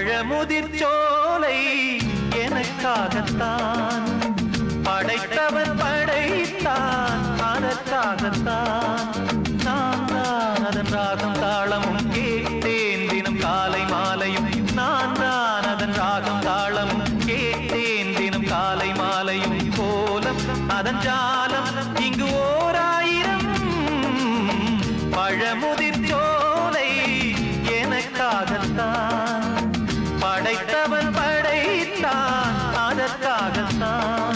பழமுதிர் சோலை எனக்காகத்தான் படைத்தவன் படைத்தான் அதற்காகத்தான் நான் தான் அதன் ராகம் தாளமும் கேட்டேன் தினம் காலை மாலையும் நான் தான் அதன் ராகம் தாளமும் கேட்டேன் தினம் காலை மாலையும் கோலம் அதன் ஜாலம் இங்கு ஓர் ஆயிரம் பழமுதிர் சோலை எனக்காகத்தான் படைத்தவன் படைத்தான் அதற்காகத்தான்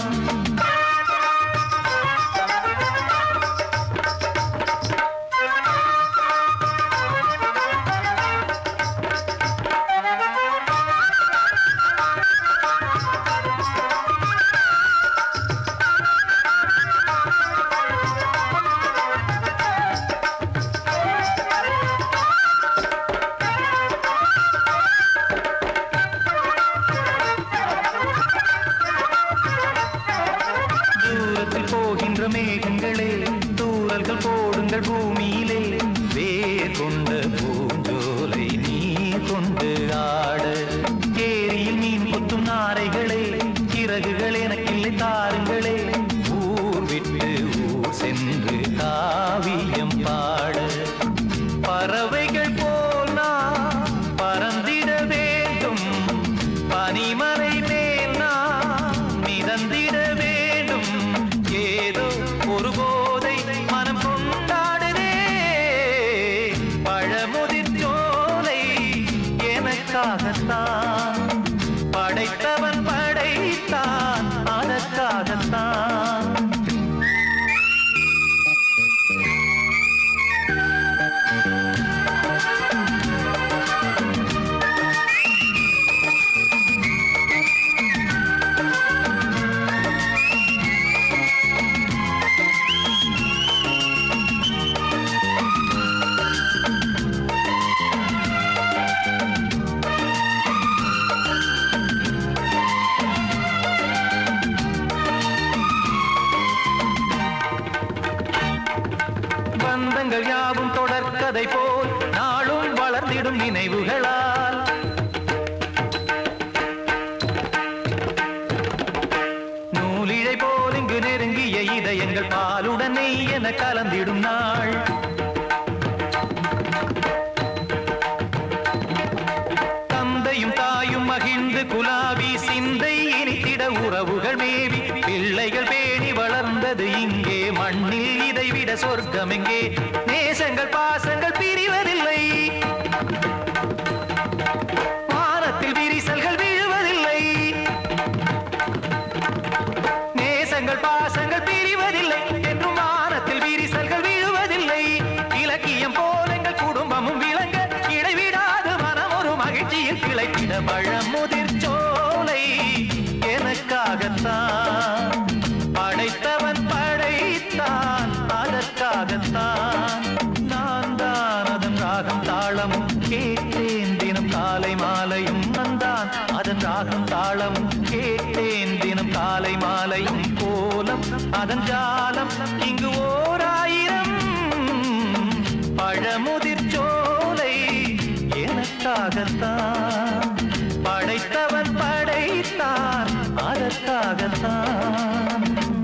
தூரத்தில் போகின்ற மேகங்களே தூரல்கள் போடுங்கள் பூமியிலே வேர் கொண்ட பூஞ்சோலை நீ கொண்டு ஆட ஏரியில் மீன் கொத்தும் நாரைகளே சிறகுகள் எனக்கில்லை தாருங்களே ஊர் விட்டு ஊர் சென்று காவியம் பாட பறவைகள் போல் நான் பறந்திட வேண்டும் பனிமலை மேல் நான் மிதந்திட வேண்டும் ஏதோ ஒரு போதை மனம் கொண்டாடுதே பழமுதிர் சோலை எனக்காகத்தான் படைத்தவன் படைத்தான் அதற்காகத்தான் பந்தங்கள் யாவும் தொடர்கதை போல் நாளும் வளர்ந்திடும் நினைவுகளால் நூலிழை போல் இங்கு நெருங்கிய இதயங்கள் பாலுடன் நெய் என கலந்திடும் நாள் தந்தையும் தாயும் மகிழ்ந்து குலாவி சிந்தை இனித்திட உறவுகள் மேவி பிள்ளைகள் பேணி வளர்ந்தது இங்கே மண்ணில் இதைவிட சொர்க்கம் எங்கே நேசங்கள் பாசங்கள் பிரிவதில்லை வானத்தில் விரிசல்கள் விழுவதில்லை நேசங்கள் பாசங்கள் பிரிவதில்லை என்றும் வானத்தில் விரிசல்கள் விழுவதில்லை இலக்கியம் போல எங்கள் குடும்பமும் விளங்க இடைவிடாது மனம் ஒரு மகிழ்ச்சியில் கிளைத்திட பழமுதிர் சோலை எனக்காகத்தான் படைத்தவன் படைத்தான் அதற்காகத்தான் நான் தான் அதன் ராகம் தாளமும் கேட்டேன் தினம் காலை மாலையும் நந்தான் அதன் ராகம் தாளமும் கேட்டேன் தினம் காலை மாலையும் கோலம் அதன் ஜாலம் இங்கு ஓர் ஆயிரம் பழமுதிர் சோலை எனக்காகத்தான் படைத்தவன் படைத்தான் அதற்காகத்தான்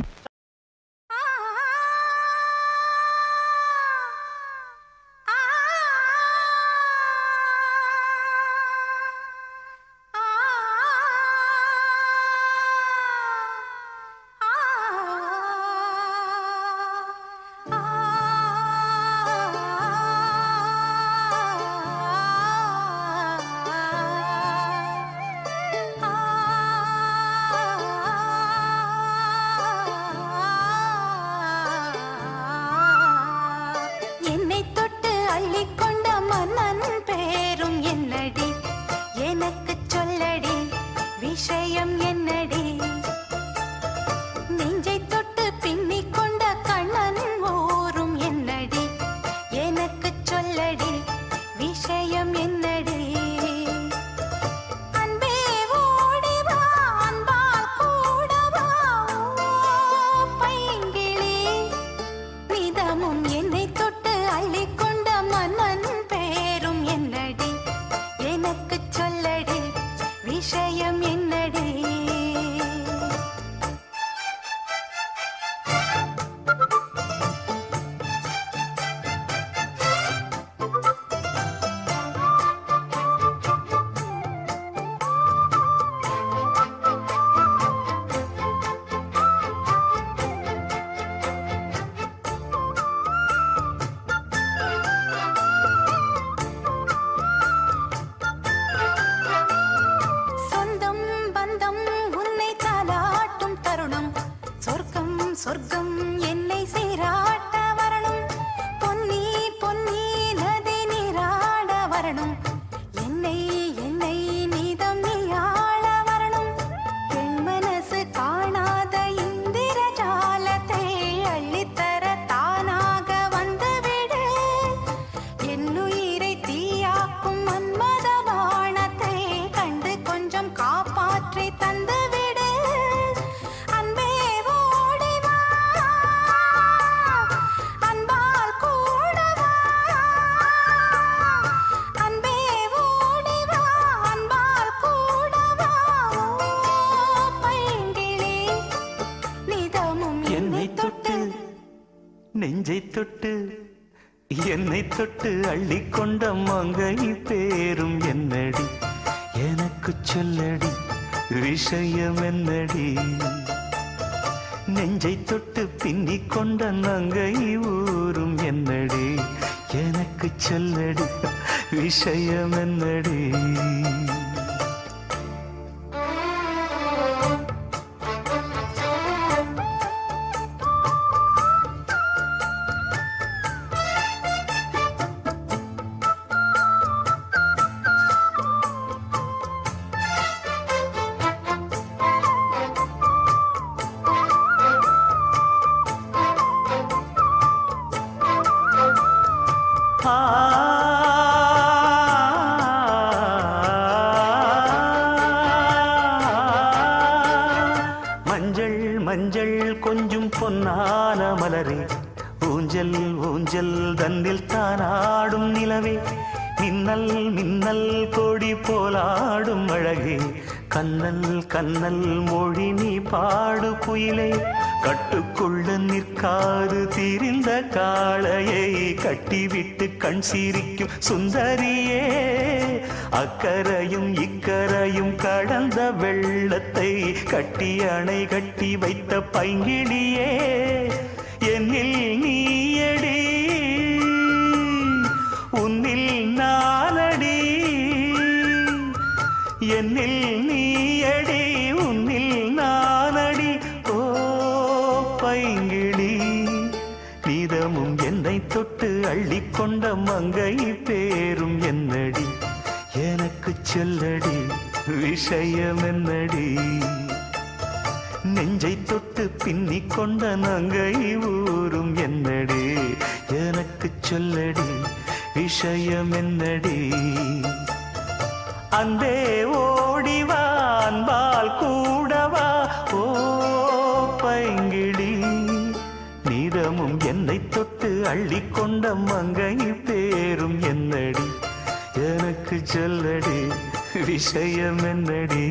என்னை தொட்டு அள்ளிக்கொண்ட மன்னன் பேரும் என்னடி எனக்கு சொல்லடி விஷயம் என்னடி நெஞ்சை தொட்டு பின்னிக் கொண்ட கண்ணன் ஊரும் என்னடி எனக்கு சொல்லடி விஷயம் என்னடி அன்பே ஓடி வா அன்பால் கூட வா ஓ பைங்கிளி நிதமும் என்னை தொட்டு அள்ளிக்கொண்ட மன்னன் பேரும் என்னடி எனக்கு சொல்லடி நெஞ்சை தொட்டு என்னை தொட்டு அள்ளிக்கொண்ட மங்கை பேரும் என்னடி எனக்கு சொல்லடி விஷயம் என்னடி நெஞ்சை தொட்டு பின்னிக் கொண்ட நங்கை ஊரும் என்னடி எனக்கு சொல்லடி விஷயம் என்னடி மஞ்சள் மஞ்சள் கொஞ்சம் பொன்னான மலரே ஊஞ்சல் ஊஞ்சல் தன்னில் தானாடும் நிலவே மின்னல் மின்னல் கொடி போலாடும் அழகே கண்ணல் கண்ணல் மொழி நீ பாடு குயிலே கட்டுக்குள்ள நிற்காது திரிந்த காளையை கட்டிவிட்டு கண் சிரிக்கும் சுந்தரியே அக்கரையும் இக்கரையும் கடந்த வெள்ளத்தை கட்டி அணை கட்டி வைத்த பைங்கிளியே என்னில் நீயடி உன்னில் நானடி என்னில் நீயடி உன்னில் நானடி ஓ பைங்கிளி நீதமும் என்னை தொட்டு அள்ளிக்கொண்ட மங்கை பேரும் என்னடி எனக்கு சொல்லடி விஷயம் என்னடி நெஞ்சை தொட்டு பின்னிக் கொண்ட நங்கை ஊரும் என்னடி எனக்கு சொல்லடி விஷயம் என்னடி அன்பே ஓடிவா அன்பால் கூடவா ஓ பைங்கிடி நீதமும் என்னை தொட்டு அள்ளிக்கொண்ட மங்கை பேரும் என்னடி எனக்கு சொல்லடி விஷயம் என்னடி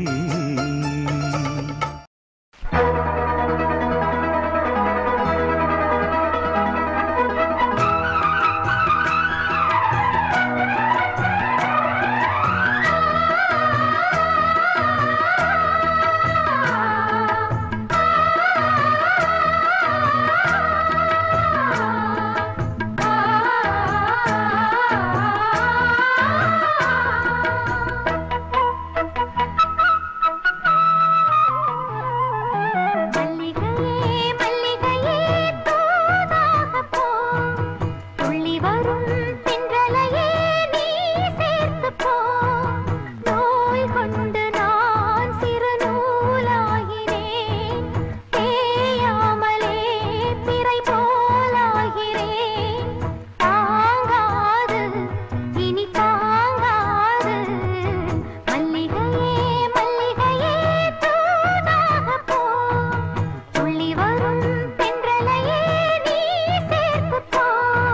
மல்லிகையே மல்லிகையே தூதாக போ துள்ளி வரும் தின்றலையே நீ சேர்த்து போ நோய் கொண்டு நான் சிறு நூலாகிறேன் தேயாமலே திரை போலாகிறேன் தாங்காது இனி தாங்காது மல்லிகையே மல்லிகையே தூதாக போ துள்ளி வரும் தென்றலையே நீ சேர்த்து போ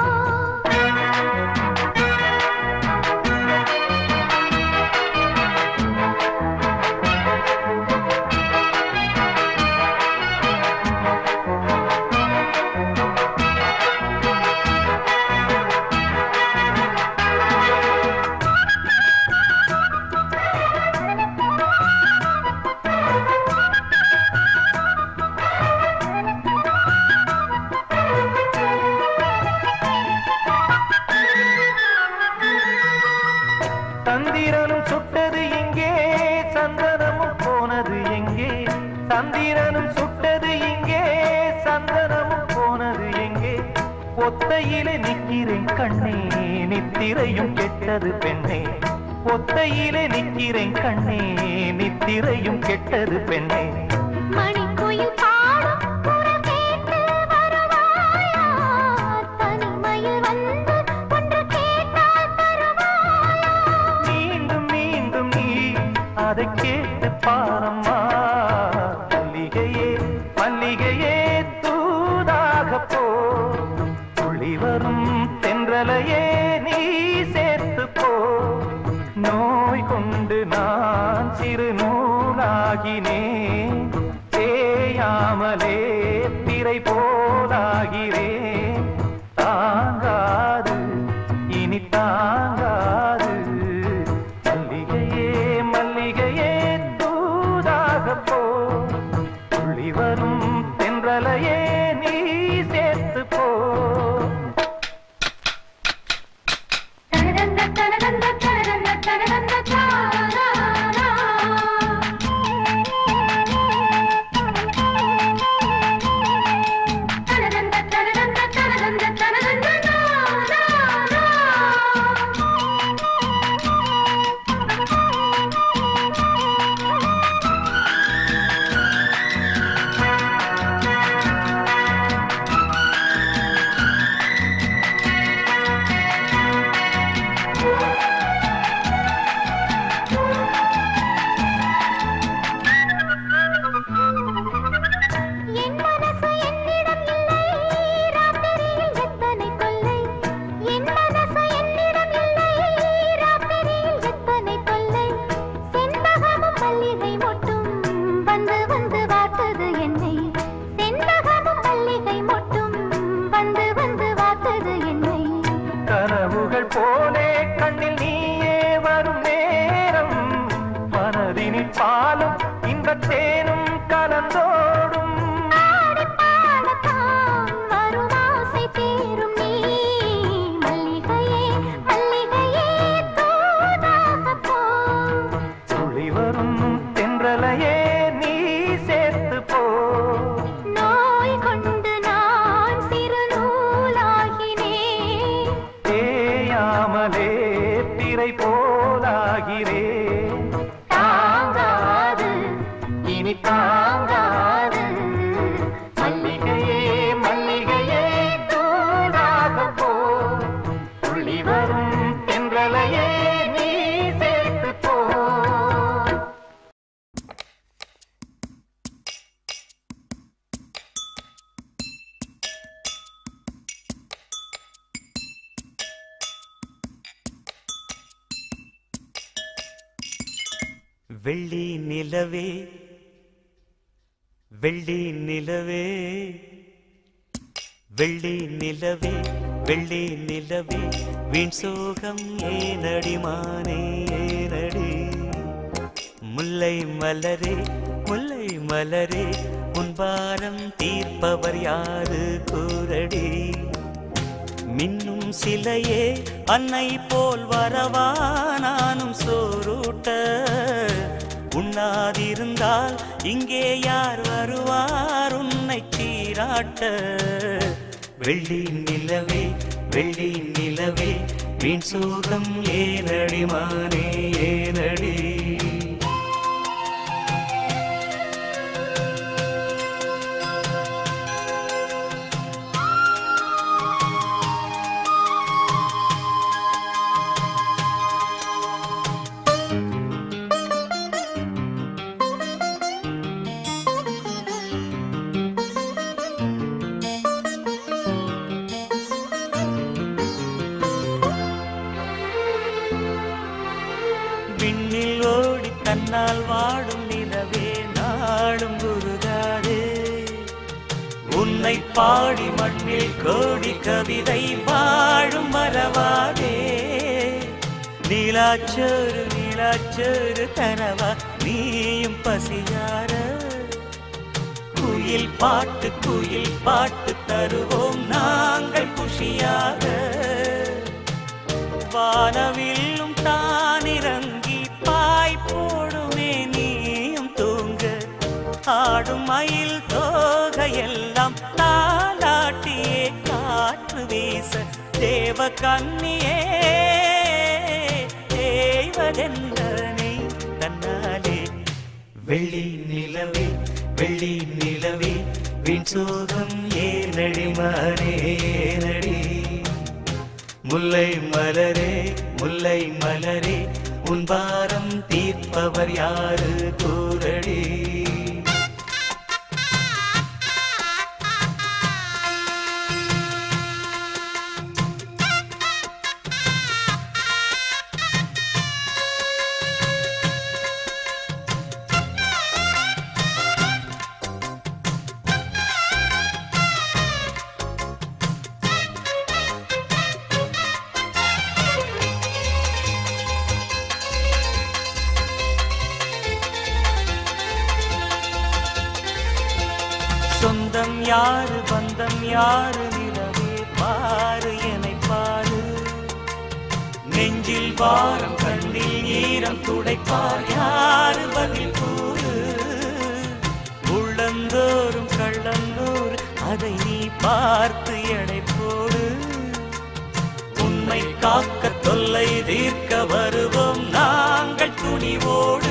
சந்திரனும் சுட்டது எங்கே சந்தனமும் போனது எங்கே சந்திரனும் சுட்டது எங்கே சந்தனமும் போனது எங்கே ஒத்தையிலே நிக்கிறேன் கண்ணே நித்திரையும் கெட்டது பெண்ணே ஒத்தையிலே நிக்கிறேன் கண்ணே நித்திரையும் கெட்டது பெண்ணே மணிக்குயில் பாடும் குரல் கேட்டு வருவாயா தனிமையில் வந்து ஒன்று கேட்டால் தருவாயா மீண்டும் மீண்டும் நீ அதை கேட்டு பாரம்மா மல்லிகையே மல்லிகையே தூதாக போ துளி வரும் தென்றலையே நீ சேர்த்து போ நோய் கொண்டு நான் சிறு நூலாகினேன் தேயாமலே திரை போலாகிறேன் பாலும் இன்பத்தேனும் கலந்தோடும் ஆடிப் பாடத்தான் வரும் ஆசை தீரும் நீ. மல்லிகையே, மல்லிகையே, தூதாகப் போ. துளி வரும் தென்றலையே நீ சேர்த்து போ நோய் கொண்டு நான் சிறு நூலாகினேன். தேயாமலே திரை போலாகிறேன் தாங்காது, இனி தாங்காது மல்லிகையே மல்லிகையே தூராக போ துளி வரும் தென்றலையே நீ சேர்த்து போ வெள்ளி நிலவே வெள்ளி நிலவே வெள்ளி நிலவே வெள்ளி நிலவே வீண் சோகம் ஏனடி மானே ஏனடி முல்லை மலரே முல்லை மலரே உன் பாரம் தீர்ப்பவர் யாரு கூரடி மின்னும் சிலையே அன்னை போல் வரவா நானும் சோறூட்ட உண்ணாதிருந்தால் இங்கே யார் வருவார் உன்னை சீராட்ட வெள்ளி நிலவே வெள்ளி நிலவே வீண் சோகம் ஏனடி மானே ஏனடி விண்ணில் ஓடி தன்னால் வாடும் நிலவே நாடும் குருகாதே உன்னை பாடி மண்ணில் கோடி கவிதை வாழும் மறவாதே நீலாச்சோறு நீலாச்சோறு கனவா நீயும் பசியார குயில் பாட்டு குயில் பாட்டு தருவோம் நாங்கள் குஷியாக வானவில்லும் தானிறங்கி பாய் போடுமே நீயும் தூங்க ஆடும் மயில் தோகையெல்லாம் தாலாட்டியே காற்று வீச தேவ கண்ணியே தேவதென்றனை தன்னாலே வெள்ளி நிலவே வெள்ளி நிலவே வீண் சோகம் ஏனடி மாறே ஏனடி முல்லை மலரே முல்லை மலரே உன் பாரம் தீர்ப்பவர் யாரு கூரடி சொந்தம் யாரு பந்தம் யாரு நிலவே பாரு என்னை பாரு நெஞ்சில் பாரம் கண்ணில் ஈரம் துடைப்பார் யாரு பதில் கூறு உள்ளந்தோறும் கள்ளந்தோறு அதை நீ பார்த்து எடை போடு உண்மை காக்க தொல்லை தீர்க்க வருவோம் நாங்கள் துணிவோடு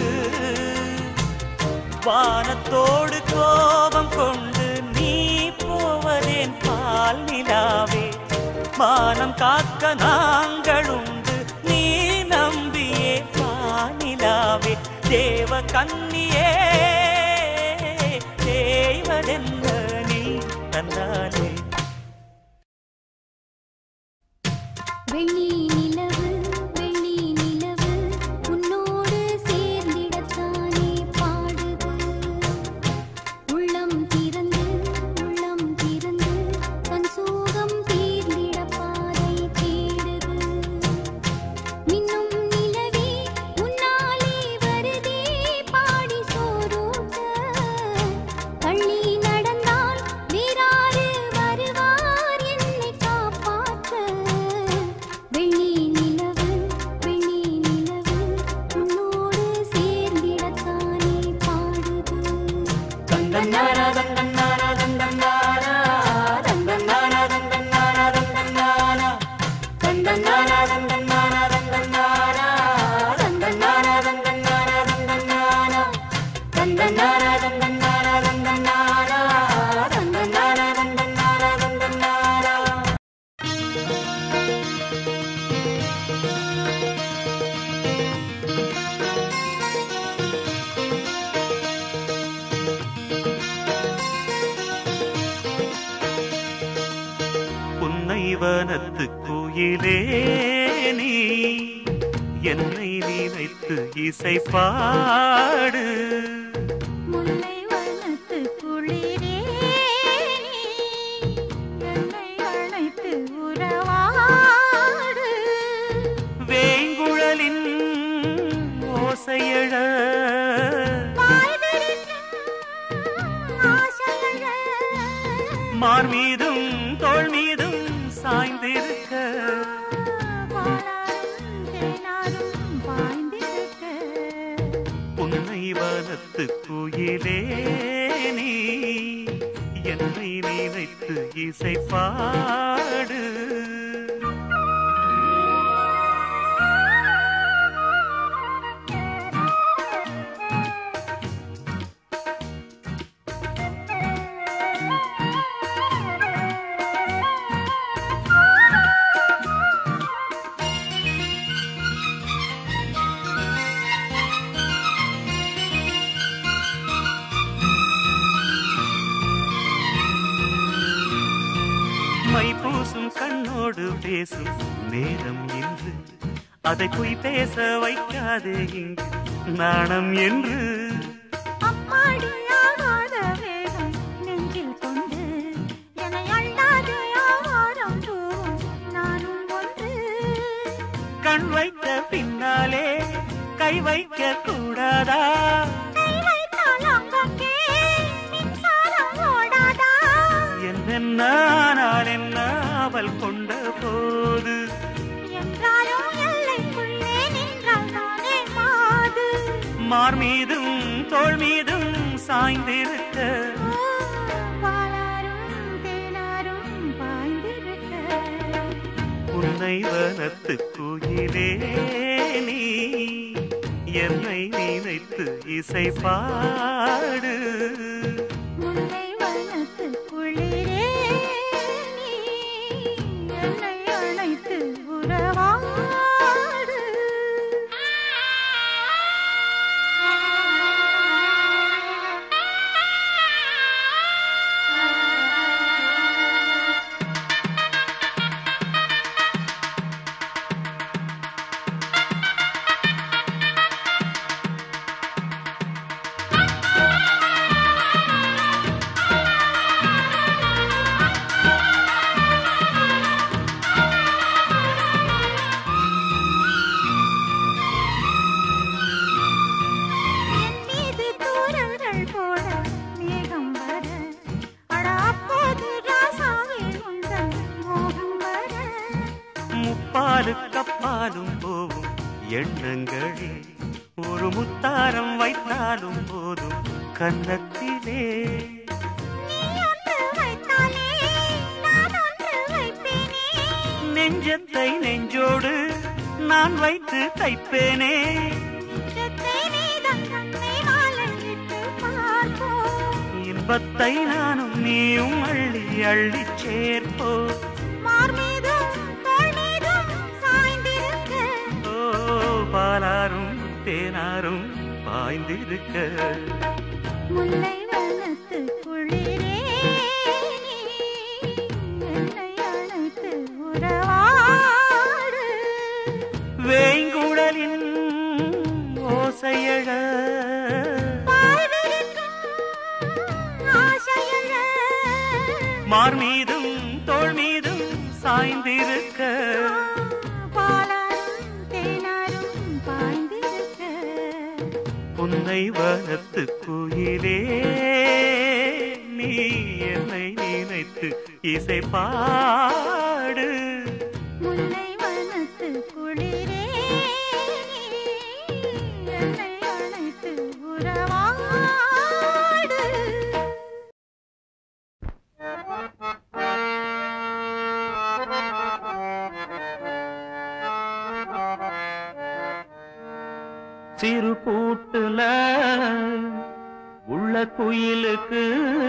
வானத்தோடு கோபம் கொண்டு நீ போவதேன் பால் நிலாவே மானம் காக்க நாங்கள் உண்டு நீ நம்பியே பானிலாவே தேவ கண்ணியே தேவதென்ன நீ தன்னாலே வெள்ளி நிலவு வெள்ளி நிலவு உன்னோடு சேர்ந்திடத்தானே பாடுது உள்ளம் திறந்து உள்ளம் திறந்து தன் சோகம் தீர்ந்திட பாதை தேடுது மின்னும் நிலவே உன்னாலே வருதே பா தந்தன்னாரா தந்தன்னாரா தந்தன்னாரா தந்தன்னாரா தந்தன்னாரா தந்தன்னாரா தந்தன்னாரா தந்தன்னாரா தந்தன்னாரா தந்தன்னாரா தந்தன்னாரா தந்தன்னாரா தந்தன்னாரா தந்தன்னாரா தந்தன்னாரா தந்தன்னாரா தந்தன்னாரா தந்தன்னாரா புன்னை வனத்து கோயிலே நீ என்னை நினைத்து இசை பாடு முல்லை வனத்து குளிரே நீ என்னை அழைத்து உறவாடு வேங்குழலின் ஓசையழ மார் மீதும் தோள் மீதும் சாய்ந்திருக்க புன்னை வனத்து கோயிலே நீ என்னை நினைத்து இசை பாடு மை பூசும் கண்ணோடு பேசும் நேரம் என்று அதை பொய் பேச வைக்காதே இங்கு நாணம் என்று கண் வைத்த பின்னாலே கை வைக்க கூடாதா என்னென்ன நான் என்ன அவள் கொண்ட போது மார் மீதும் தோள் மீதும் சாய்ந்திருக்க உன்னை வனத்து கோயிலே நீ என்னை நினைத்து இசை பாடு முல்லை வனத்து குளிரே நீ என்னை அழைத்து உறவாடு என் மீது தூரல்கள் போட மேகம் வர அட அப்போது ராசாவே உந்தன் மோகம் வர முப்பாலு கப்பாலும் போவும் எண்ணங்களில் ஒரு முத்தாரம் வைத்தாலும் போதும் கன்னத்திலே நீ ஒன்று வைத்தாலே நான் ஒன்று வைப்பேனே நெஞ்சத்தை நெஞ்சோடு நான் வைத்து தைப்பேனே நெஞ்சத்தை நீதான் கண்ணை மாலையிட்டு பார்ப்போம் இன்பத்தை நானும் நீயும் அள்ளி அள்ளி சேர்ப்போ மார் மீதும் தோள் மீதும் சாய்ந்திருக்க ஓ பாலாரும் தேனாரும் பாய்ந்திருக்க முல்லை வனத்து குளிரே நீ என்னை அழைத்து உறவாடு வேங்குழலின் ஓசையழ வாழ்விருக்கும் ஆசையழ மார் மீதும் தோள் மீதும் சாய்ந்திருக்க பாலாரும் தேனாரும் பாய்ந்திருக்க உன்னை வனத்து கோயிலே நீ என்னை நினைத்து இசை பாடு முல்லை வனத்து குளிரே நீ என்னை அழைத்து உறவாடு குயிலுக்கு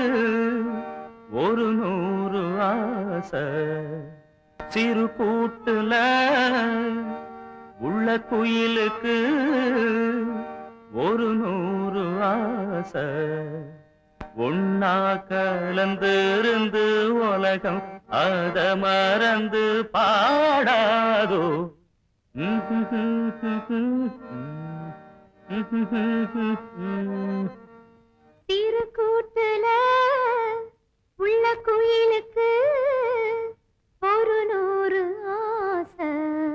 ஒரு நூறு ஆசை சிறு கூட்டுல உள்ள குயிலுக்கு ஒரு நூறு ஆசை ஒன்னா கலந்து இருந்து உலகம் அத மறந்து பாடாதோ சிறு கூட்டுல உள்ள குயிலுக்கு ஒரு நூறு ஆசை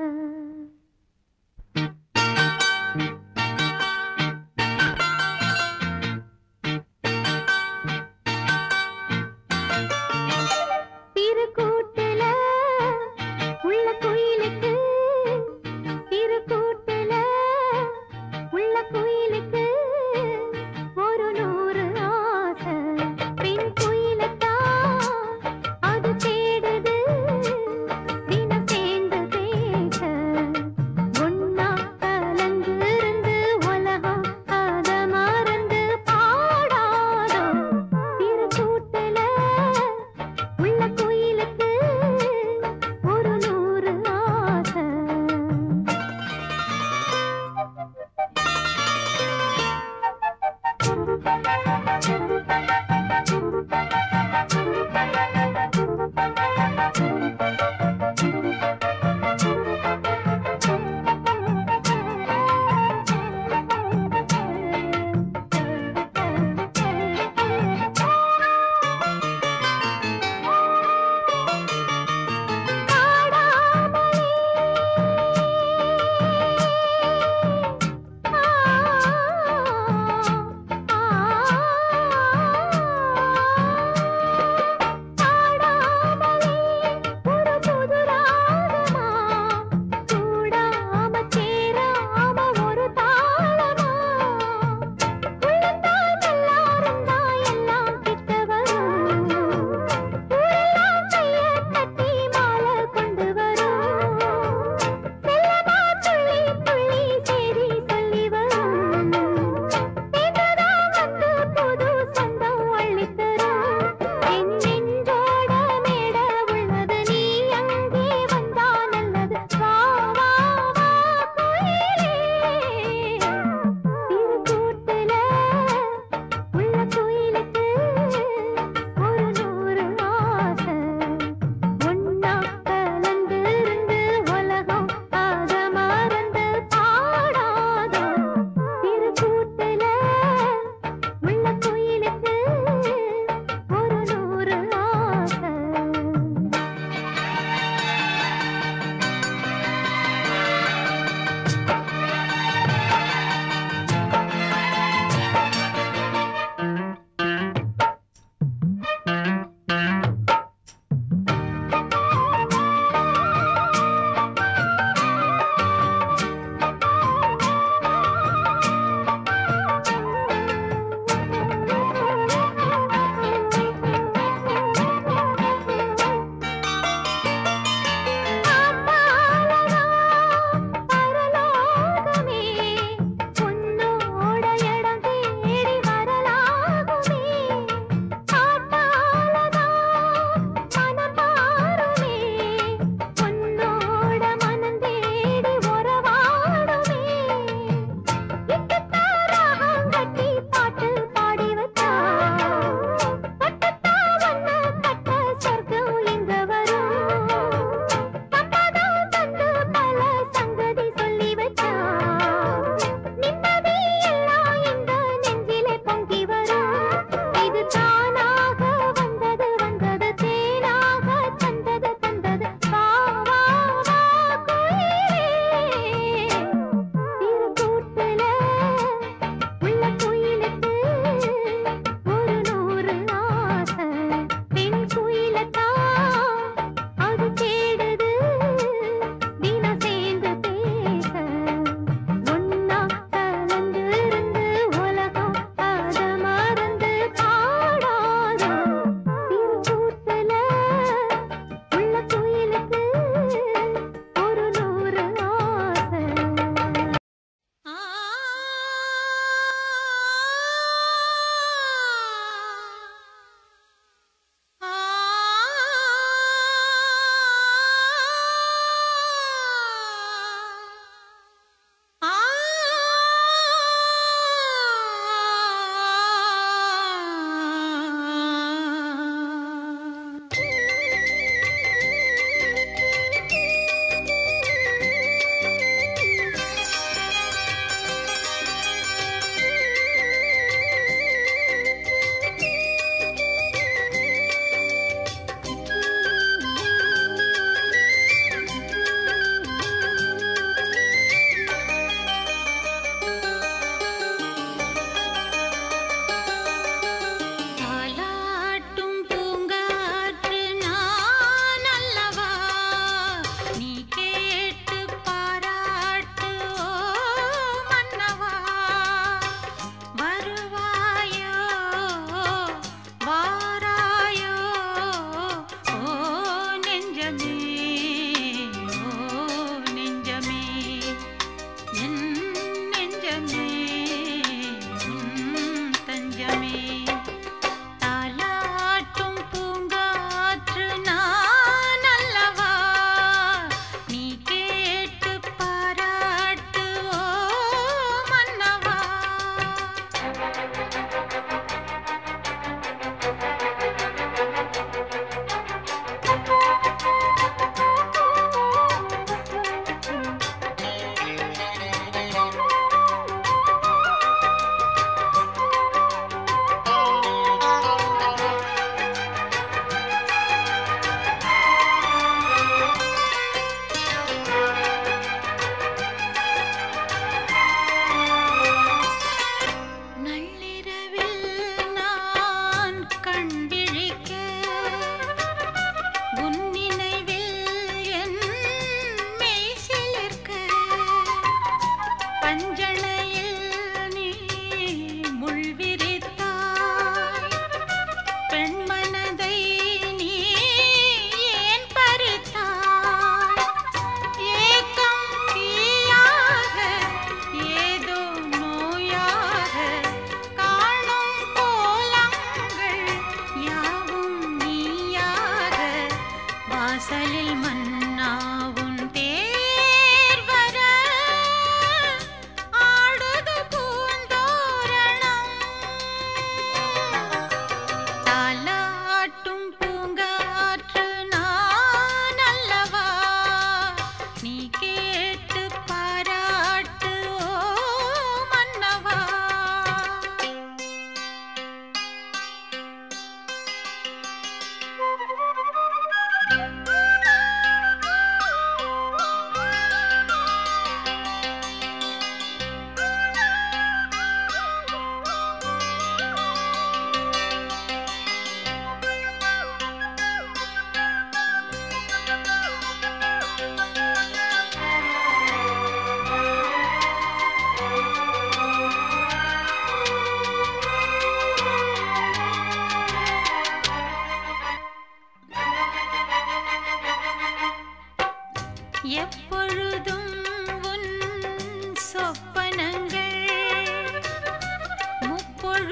சிறு கூட்டுல உள்ள குயிலுக்கு சிறு கூட்டுல உள்ள குயிலுக்கு ஒரு நூறு ஆசை பெண் குயிலத்தான் அது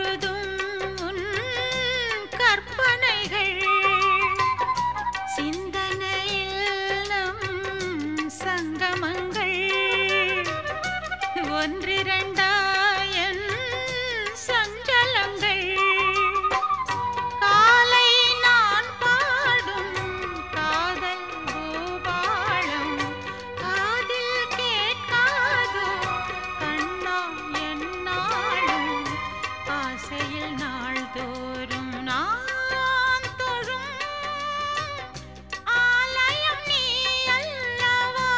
முழுதும் உன் கற்பனைகள் சிந்தனையில் நம் சங்கமங்கள் ஒன்றிரண்டாயன் சஞ்சலங்கள் காலை நான் பாடும் காதல் பூபாளம் காதில் கேட்காதோ கண்ணா என்னாலும் ஆசையில் நாள்தோறும் நான் தொழும் ஆலயம் நீ அல்லவா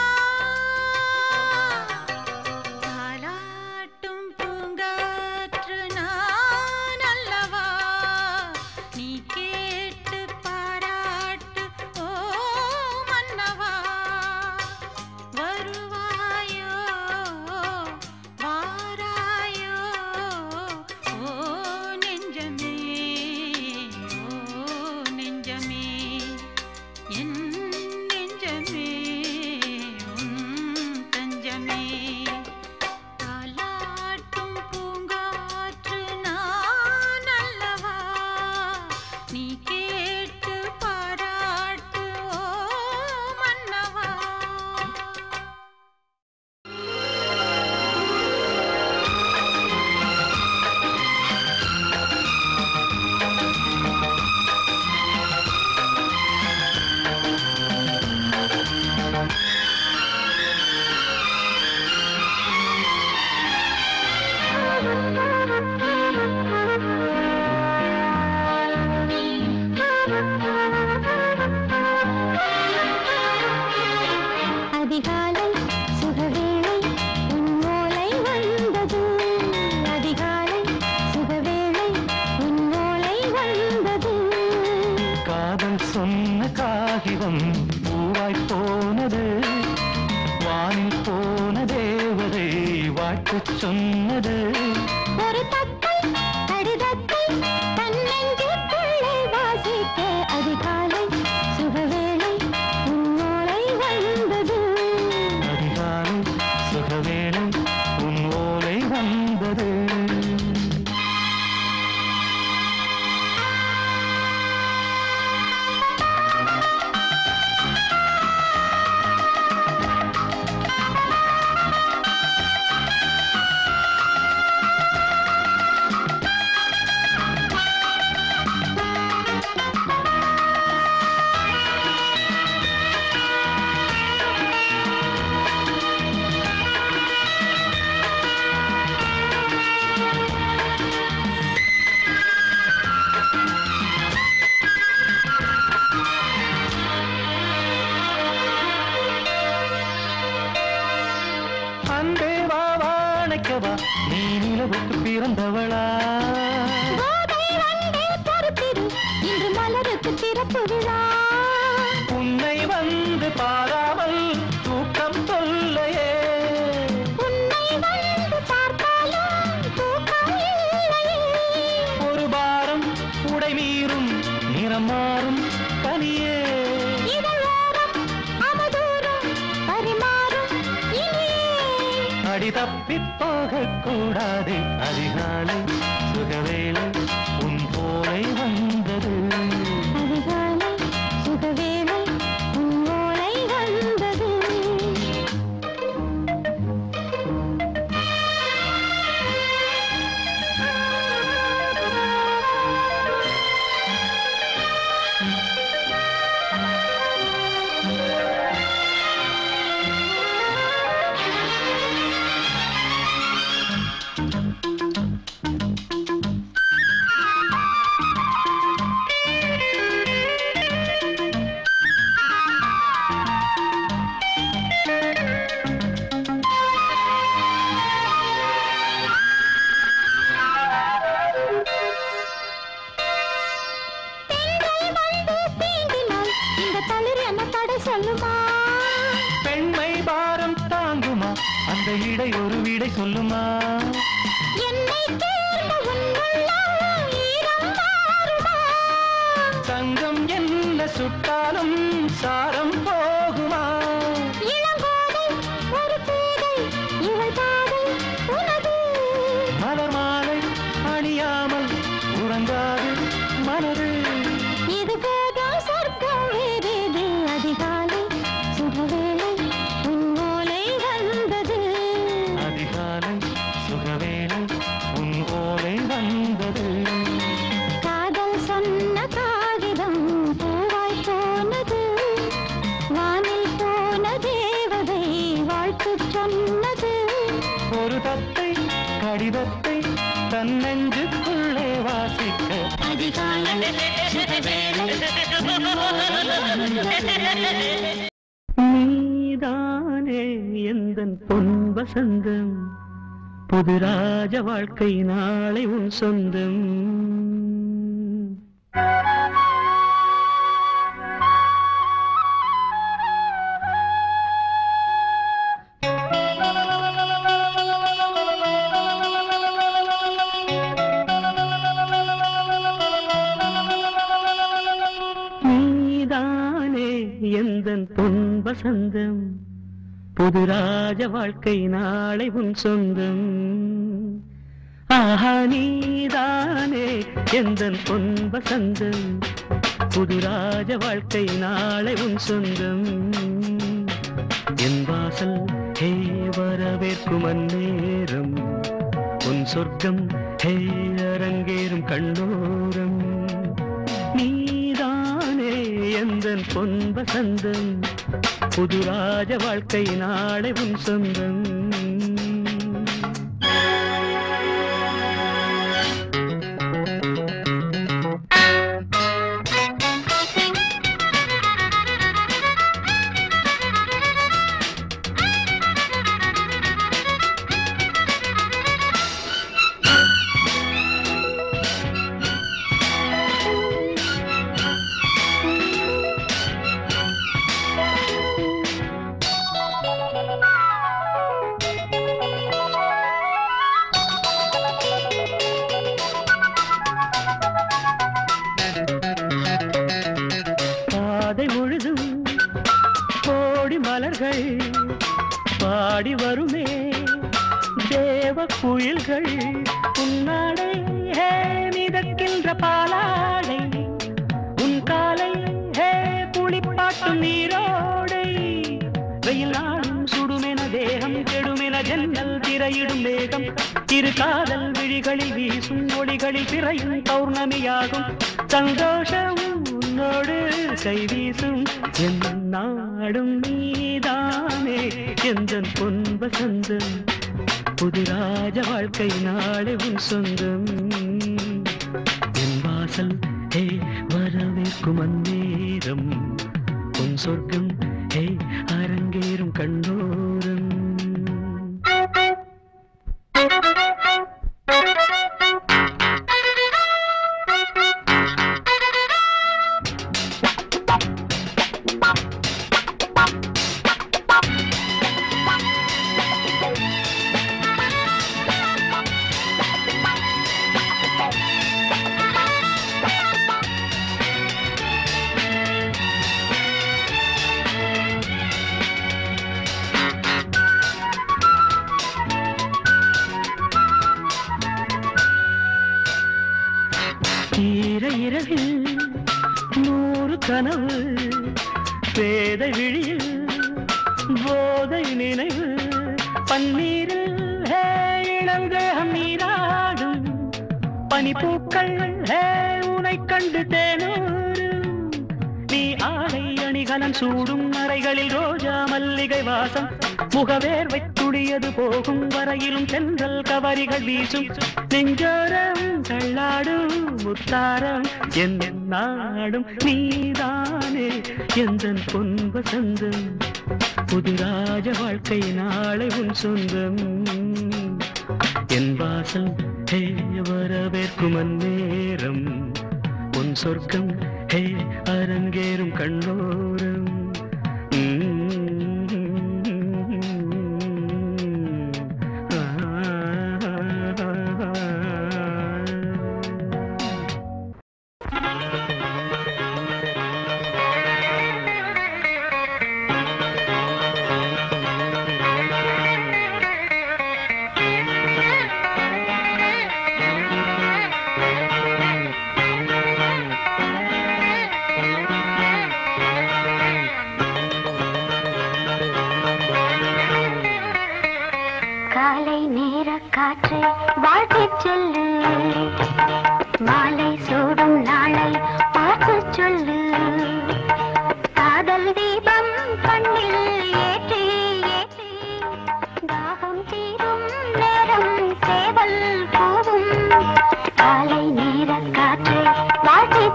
தாலாட்டும் பூங்காற்று நான் அல்லவா நீ கேட்டு பாராட்டு ஓ மன்னவா வருவாயோ வாராயோ ஓ நெஞ்சமே ஓ நெஞ்சமே என் நெஞ்சமே உன் தஞ்சமே தாலாட்டும் பூங்காற்று நான் அல்லவா நீ கேட்டு பாராட்டு ஓ மன்னவா அதிகாலை சுகவேளை உன் ஓலை வந்தது அதிகாலை சுகவேளை உன் ஓலை வந்தது காதல் சொன்ன காகிதம் பூவாய் போனது வானில் போன தேவதை வாழ்த்துச் சொன்னது ஒரு தத்தை கடிதத்தை தன்னெஞ்சுக்குள்ளே வாசிக்க அதிகாலை சுகவேளை உன் ஓலை வந்தது அதிகாலை சுகவேளை உன் ஓலை வந்தது அன்பே வா வாழைக்கவா நீ நிலவுக்கு பிறந்தவளா கோதை வந்தே பொறுத்திரு இன்று மலருக்கு திறப்பு விழா உன்னை வந்து பாராமல் தூக்கம் தொல்லையே உன்னை வந்து பார்த்தாலும் தூக்கம் இல்லையே ஒரு பாரம் உடை மீறும் நிறம் மாறும் தனியே இதழோரம் அவதூறம் பரிமாறும் இனியே அடி தப்பிப் போகக் கூடாது அதிகாலை சுகவேளை உன் போலை வந்தது அதிகாலை சுகவேளை உன் ஓலை வந்தது பெண்கள் வந்து தீண்டினால் இந்த தளிர் என்ன தடை சொல்லுமா பெண்மை பாரம் தாங்குமா அந்த இடை ஒரு விடை சொல்லுமா என்னை தேர்ந்த உன் உள்ளம் ஈரம் மாறுமா சங்கம் என்ன சுட்டாலும் சாரம் போகுமா இளங்கோதை ஒரு பேதை இவள் பாதை உனது மலர் மாலை அணியாமல் உந்தன் நெஞ்சுக்குள்ளே வாசிக்க அதிகாலை சுகவேளை நீதானே எந்தன் பொன் வசந்தம் புது ராஜ வாழ்க்கை நாளை உன் சொந்தம் நீதானே எந்தன் பொன் வசந்தம் புது ராஜ வாழ்க்கை நாளை உன் சொந்தம் ஆஹா நீதானே எந்தன் பொன் வசந்தம் புது ராஜ வாழ்க்கை நாளை உன் சொந்தம் என் வாசல் ஹே வரவேற்கும் அந்நேரம் உன் சொர்க்கம் ஹே அரங்கேறும் கண்ணோரம் நீதானே எந்தன் பொன் வசந்தம் புது ராஜ வாழ்க்கை நாளை உன் சொந்தம் பாதை முழுதும் கோடி மலர்கள் பாடி வருமே தேவ குயில்கள் உன்னாடை ஹே மிதக்கின்ற பாலாடை உன் காலை ஹே புளிப்பாட்டும் நீரோடை வெயில் நாளும் சுடுமென தேகம் கெடுமென ஜன்னல் திரையிடும் மேகம் இரு காதல் விழிகளில் வீசும் ஒளிகளில் பிறையும் பௌர்ணமியாகும் சந்தோஷம் உன்னோடு கை வீசும் என் நாடும் நீதானே எந்த பொன் வசந்தம் புது ராஜ வாழ்க்கை நாளை உன் சொந்தம் என் வாசல் ஹே வரவேற்கும் அந்நேரம் உன் சொர்க்கம் ஹே அரங்கேறும் கண்ணோரம் ஈர இரவில் நூறு கனவு பேதை விழியில் போதை நினைவு பன்னீரில் ஹே இளந்தேகம் நீராடும் பனிப்பூக்கள் ஹே உனை கண்டு தேனூரும் நீ ஆடை அணிகலன் சூடும் அறைகளில் ரோஜா மல்லிகை வாசம் முகவேர்வை துடியது போகும் வரையிலும் தென்றல் கவரிகள் வீசும் நெஞ்சோரம் தள்ளாடும் முத்தாரம் என் நாடும் நீதானே எந்த பொன் வசந்தம் புது ராஜ வாழ்க்கை நாளை உன் சொந்தம் என் வாசல் ஹே வரவேற்கும் அந்நேரம் உன் சொர்க்கம் ஹே அரங்கேறும் கண்ணோரம் காலை நேர காற்றை வாழ்த்திச் சொல்லு மாலை சூடும் நாளை பார்த்துச் சொல்லு காதல் தீபம் கண்ணில் ஏற்றி ஏற்றி தாகம் தீரும் நேரம் சேவல் கூவும்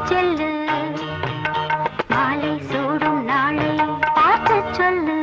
செல்லு மாலை சூடும் நாளை பார்த்து சொல்லு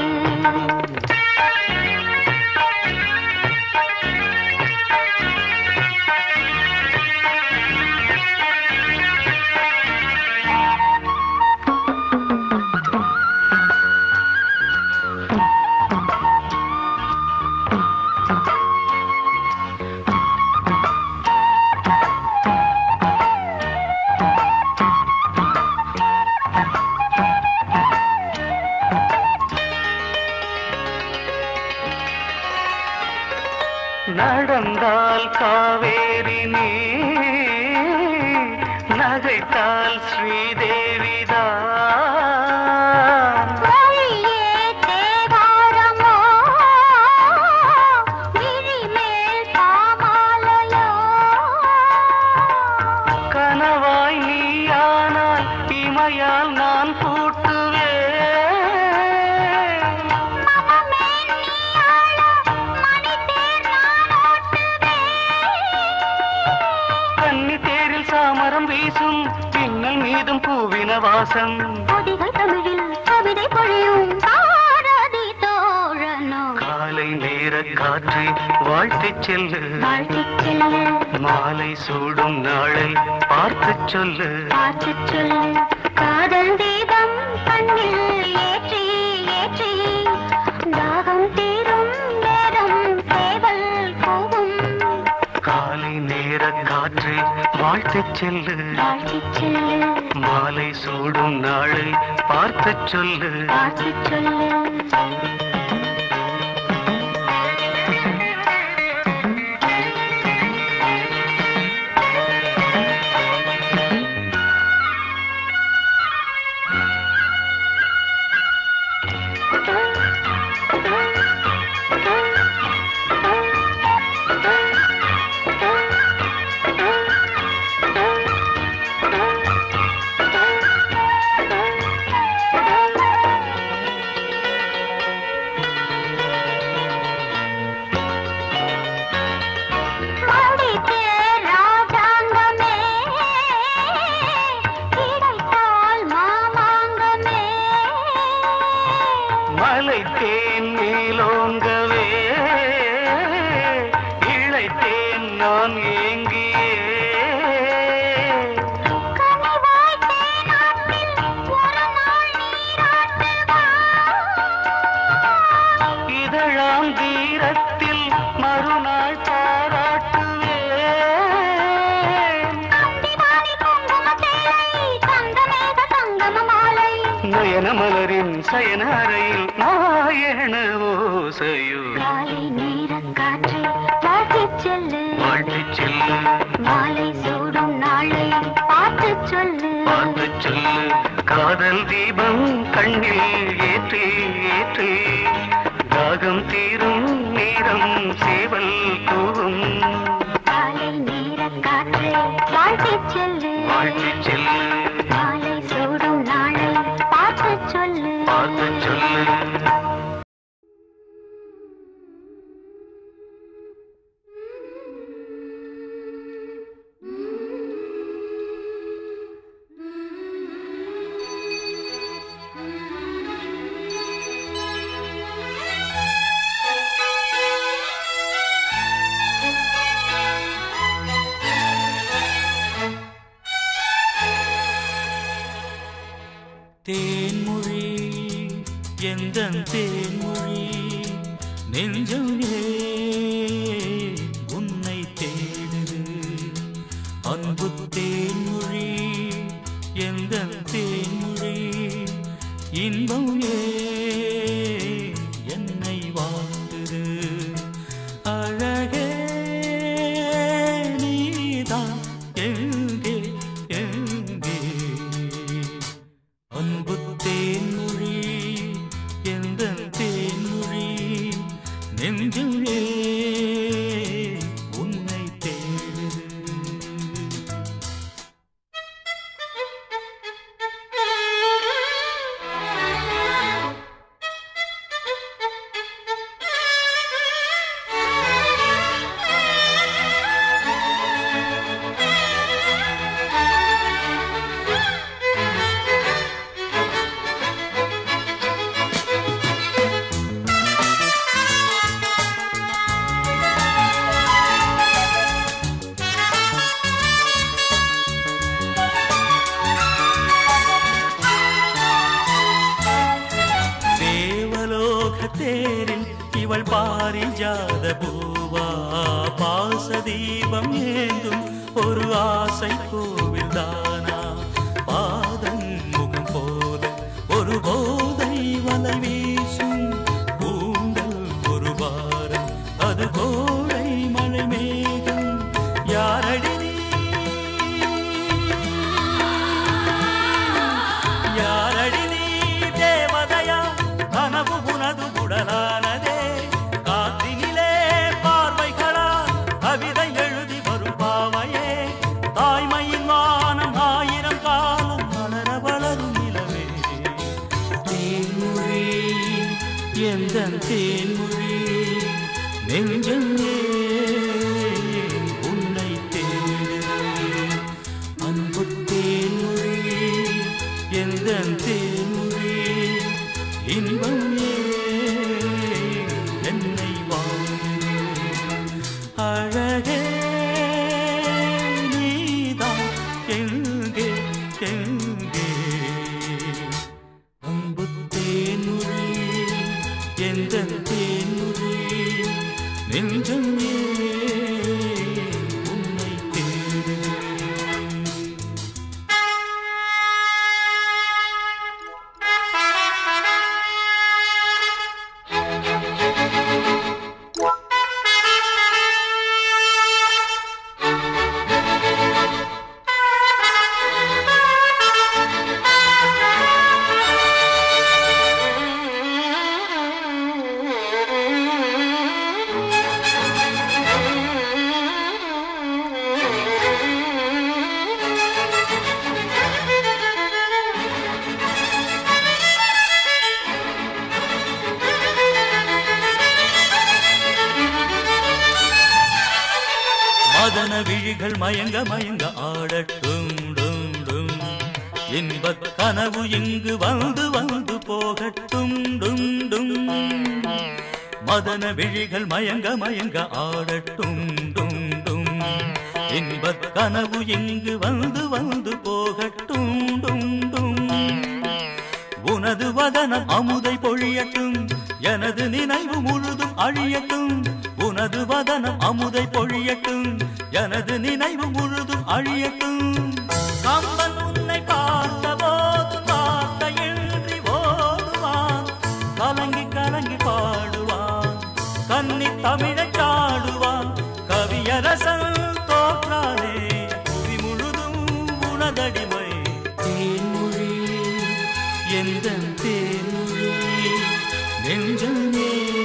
நடந்தால் காவேரி நீ நகைத்தால் ஸ்ரீதேவிதான் மொழியே தேவாரமோ விழிமேல் பாமாலையோ கனவாய் நீயானால் இமையால் நான் பூட்டுவேன் மனமே நீயாள மணித்தேர் நான் ஓட்டுவேன் கன்னி தேரில் சாமரம் வீசும் பின்னல் மீதும் பூவின வாசம் பொதிகை தமிழில் கவிதை பொழியும் பாரதி தோழனோ காலை நேர காற்றை வாழ்த்திச் செல்லு வாழ்த்திச் செல்லு மாலை சூடும் நாளை பார்த்துச் சொல்லு பார்த்துச் சொல்லு காதல் தீபம் கண்ணில் ஏற்றி ஏற்றி தாகம் தீரும் நேரம் சேவல் கூவும் காலை நேர காற்றை வாழ்த்துச் செல்லு வாழ்த்திச் செல்லு மாலை சூடும் நாளை பார்த்துச் சொல்லு பார்த்துச் சொல்லு மடித்தே ராஜாங்கமே கிடைத்தால் மாமாங்கமே மலை தேன் மேலோங்கவே இழைத்தேன் நான் ஏங்கியே கனிவாய் தேனாற்றில் ஒரு நாள் நீராட்டுவா இதழாம் தீரத்தில் மறுநாள் பாராட்டுவேன் அந்திவாணி குங்கும சேலை தந்தமேக சங்கம மாலை நயன மலரின் சயன அறையில் நாயன ஓசையோ காலை நேரக் காற்றை வாழ்த்திச் செல்லு வாழ்த்திச் செல்லு மாலை சூடும் நாளை பார்த்துச் சொல்லு பார்த்துச் சொல்லு காதல் தீபம் கண்ணில் ஏற்றி ஏற்றி தாகம் தீரும் நேரம் சேவல் கூவும் காலை நேரக் காற்றை வாழ்த்திச் செல்லு வாழ்த்திச் செல்லு மாலை சூடும் நாளை பார்த்துச் சொல்லு பார்த்துச் சொல்லு தேன்மொழி எந்த தேன்மொழி நெஞ்சம் ஏன் உன்னை தேடுது அன்பு தேன்மொழி எந்த தேன்மொழி இன்பம் ஏன் என்னை வாழ்த்துது அழகே நீதான் எங்கே எங்கே அன்பு தேன்மொழி எந்த தேன்மொழி நெஞ்சுமே உன்னை தேடுது அவள் பாரிஜாத பூவா பாச தீபம் ஏந்தும் ஒரு ஆசை கோவில் தானா பாதம் முகம் போல ஒரு போதை வலை வீசும் பூண்டல் ஒரு வாரம் அது கோடை மழை மேகம் யாரடி நீ? யாரடி நீ தேவதையா கனவு உனது உடலானதே காற்றினிலே பார்வைகளா கவிதை எழுதி வரும் பாவையே தாய்மையின் வானம் ஆயிரம் காலம் வளர வளரும் நிலவே தேன்மொழி எந்த தேன்மொழி நெஞ்சம் ஏன் உன்னை தேடுகிறேன் அன்பு தேன்மொழி எந்த தேன்மொழி இன்பம் ஏன் என்னை வாழ்கிறேன் அழகே நீதான் எங்கே எங்கே அன்பு தேன்மொழி எந்த தேன்மொழி நெஞ்சம் ஏன் உன்னை தேடுகிறேன் மதன விழிகள் மயங்க மயங்க ஆடட்டும் டும் டும் இன்பக் கனவு இங்கு வந்து வந்து போகட்டும் டும் டும் மதன விழிகள் மயங்க மயங்க ஆடட்டும் டும் டும் இன்பக் கனவு இங்கு வந்து வந்து போகட்டும் டும் டும் உனது வதனம் அமுதை பொழியட்டும் எனது நினைவு முழுதும் அழியட்டும் உனது வதனம் அமுதை பொழியட்டும் எனது நினைவு முழுதும் அழியட்டும் கம்பன் உன்னை பார்த்த போது வார்த்தையின்றி ஓடுவான் கலங்கி கலங்கி பாடுவான் கன்னி தமிழை சாடுவான் கவியரசன் தோற்றானே புவி முழுதும் உனதடிமை தேன்மொழி எந்த தேன்மொழி நெஞ்சமே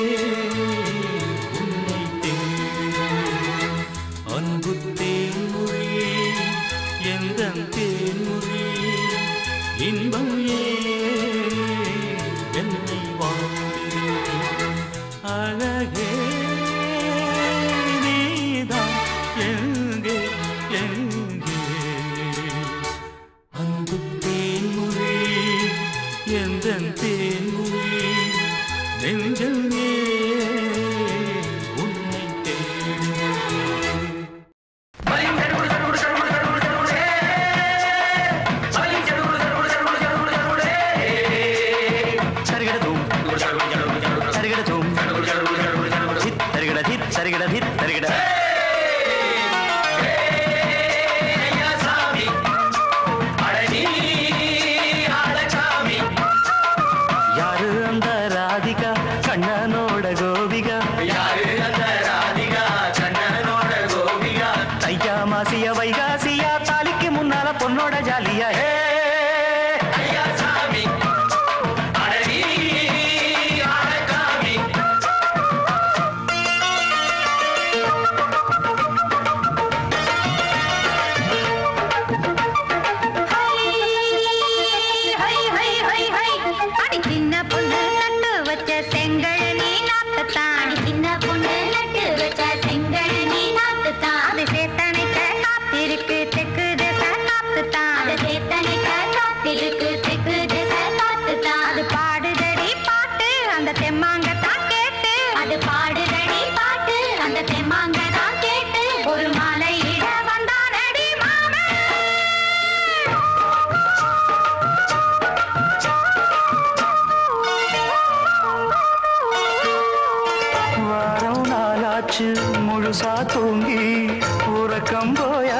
உன்னை தேடுகிறேன். அன்பு தேன்மொழி எந்த தேன்மொழி இன்பம் ஏன் என்னை வாழ்கிறேன் அழகே நீதான் எங்கே எங்கே அன்பு தேன்மொழி எந்த தேன்மொழி நெஞ்சம் ஏன் உன்னை தேடுகிறேன் சரிகடதும் சரிகடதும் ಧಿತ್ ತರಿಗಡ ಧಿತ್ ಸರಿಗಡ ಧಿತ್ ತರಿಗಡ யாரு அந்த ராதிகா கண்ணனோட கோபிகா தையா மாசிய வைகாசியா தாலிக்கு முன்னால பொண்ணோட ஜாலியா ஹே ஹை ஹை ஹை ஹை அடி சின்ன பொண்ணு நட்டு வச்ச செங்கழ நீ நாத்துத்தான் அடி சின்ன பொண்ணு நட்டு வச்ச செங்கழ நீ நாத்துத்தான் அது சேத்தனைக்க காத்திருக்கு தெற்கு திசை காத்துத்தான் அது சேத்தனைக்க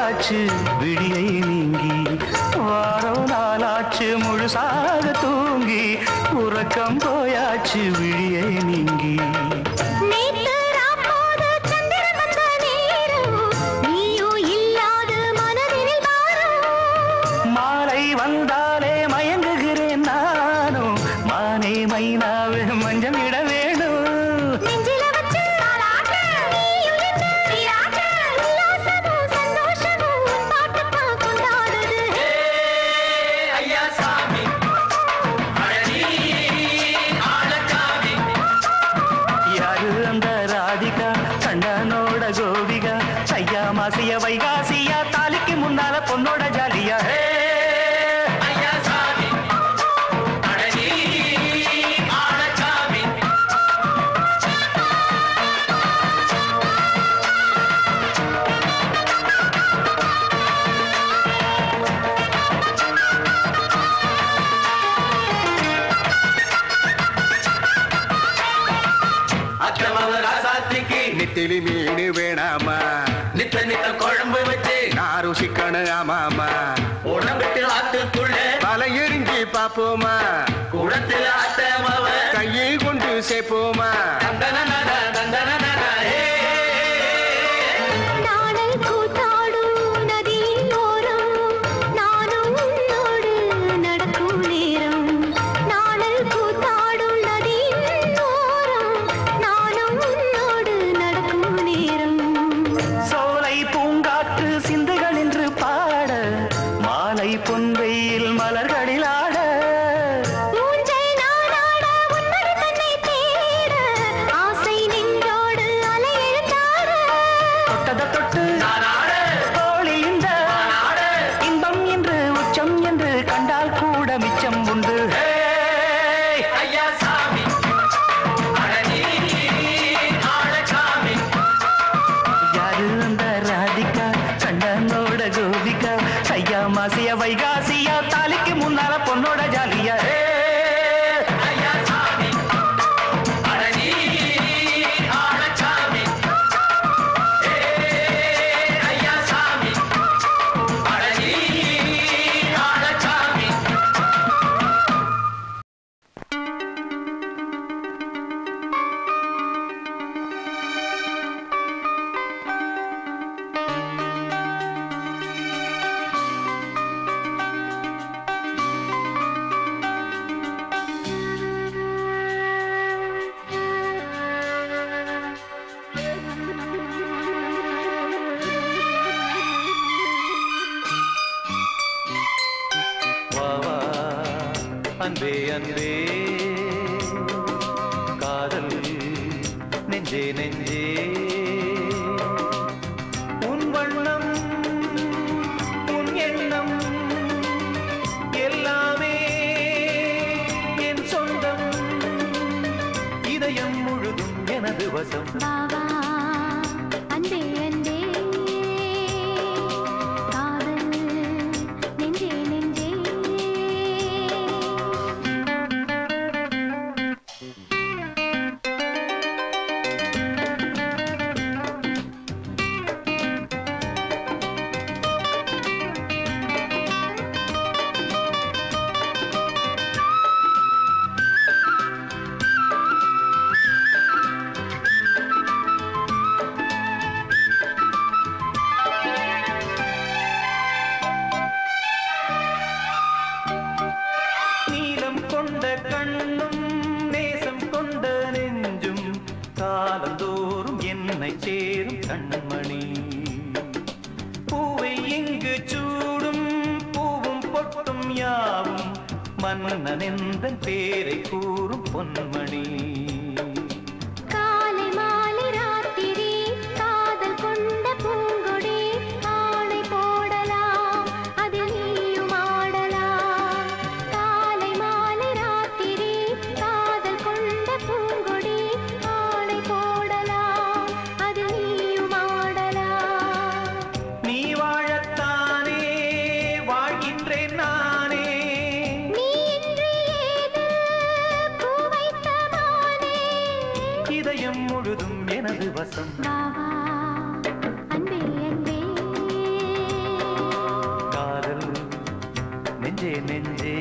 போயாச்சு விடியை நீங்கி வாரம் நாளாச்சு முழுசாக தூங்கி உறக்கம் போயாச்சு விடியை நீங்கி நேத்து ராப்போது சந்திரன் வந்த நேரம், நீயும் இல்லாத மனதினில் பாரம். மாலை வந்தாலே மயங்குகிறேன் நானும் மானே மைனாவே மஞ்சள் இட வேணும் நெஞ்சில வச்சு தாலாட்டு, நீயும் என்ன சீராட்டு. உல்லாசமும் சந்தோஷமும் உன் பாட்டுத்தான் கொண்டாடுது. யாரு அந்த ராதிகா கண்டனோட கோபிகா சையா மாசிய வைகாசியா தாலிக்கு முன்னால பொண்ணோட ஜாலியா ஹே! அக்கிரமவ ராசாத்திக்கு நெத்திலி மீன் வேணாமா நித்த நித்த குழம்பு வச்சு நான் ருசிக்கணும் ஆமாமா உடம்பிட்டு ஆத்துக்குள்ள பல எரிஞ்சு பாப்போமா குடத்துல அத்தமவ கையை கொண்டு சேர்ப்போமா தந்தனனன தந்தனனன ஏ நாணல் கூத்தாடும் நதியின் ஓரம், நானும் உன்னோடு நடக்கும் நேரம். நாணல் கூத்தாடும் நதியின் ஓரம், நானும் உன்னோடு நடக்கும் நேரம். சோலை பூங்காற்று சிந்துகள் என்று பாட மாலை பொன்வெயில் மலர்களில் ஆட ஊஞ்சல் நானாட, உன்மடி தன்னை தேட, ஆசை நின்றோடு அலை எழுந்தாட. தொட்டத தொட்டு தோழி இந்த இன்பம் என்று உச்சம் என்று கண்டால் கூட மிச்சம் உண்டு ஹே! ஐயா சாமி அழகி ஆழசாமி யாரு அந்த ராதிகா கண்டனோட கோபிகா சையா மாசிய வைகாசியா தாலிக்கு முன்னால பொண்ணோட ஜாலியா ஹே! ஐயா சாமி அழகி ஆழசாமி ஏ ஐயா சாமி அழகி ஆழசாமி வா வா அன்பே அன்பே காதல் நெஞ்சே நெஞ்சே உன் வண்ணம் உன் எண்ணம் எல்லாமே என் சொந்தம் இதயம் முழுதும் எனது வசம் பாவா அன்பே அன்பே காதல் நெஞ்சே நெஞ்சே நீலம் கொண்ட கண்ணும் நேசம் கொண்ட நெஞ்சும் காலந்தோறும் என்னை சேரும் கண்மணி பூவை இங்கு சூடும் பூவும் பொட்டும் யாவும் மன்னன் என்ற பேரை கூறும் பொன்மணி காலை மாலை ராத்திரி காதல் கொண்ட பூங்கொடி ஆணை போடலாம் அதில் நீயும் ஆடலாம் காலை மாலை ராத்திரி காதல் கொண்ட பூங்கொடி ஆணை போடலாம் அதில் நீயும் ஆடலாம் நீ வாழத்தானே வாழ்கின்றேன் நானே நீ இன்றி ஏது பூ வைத்த மானே இதயம் முழுதும் எனது வசம் வா வா அன்பே அன்பே நெஞ்சே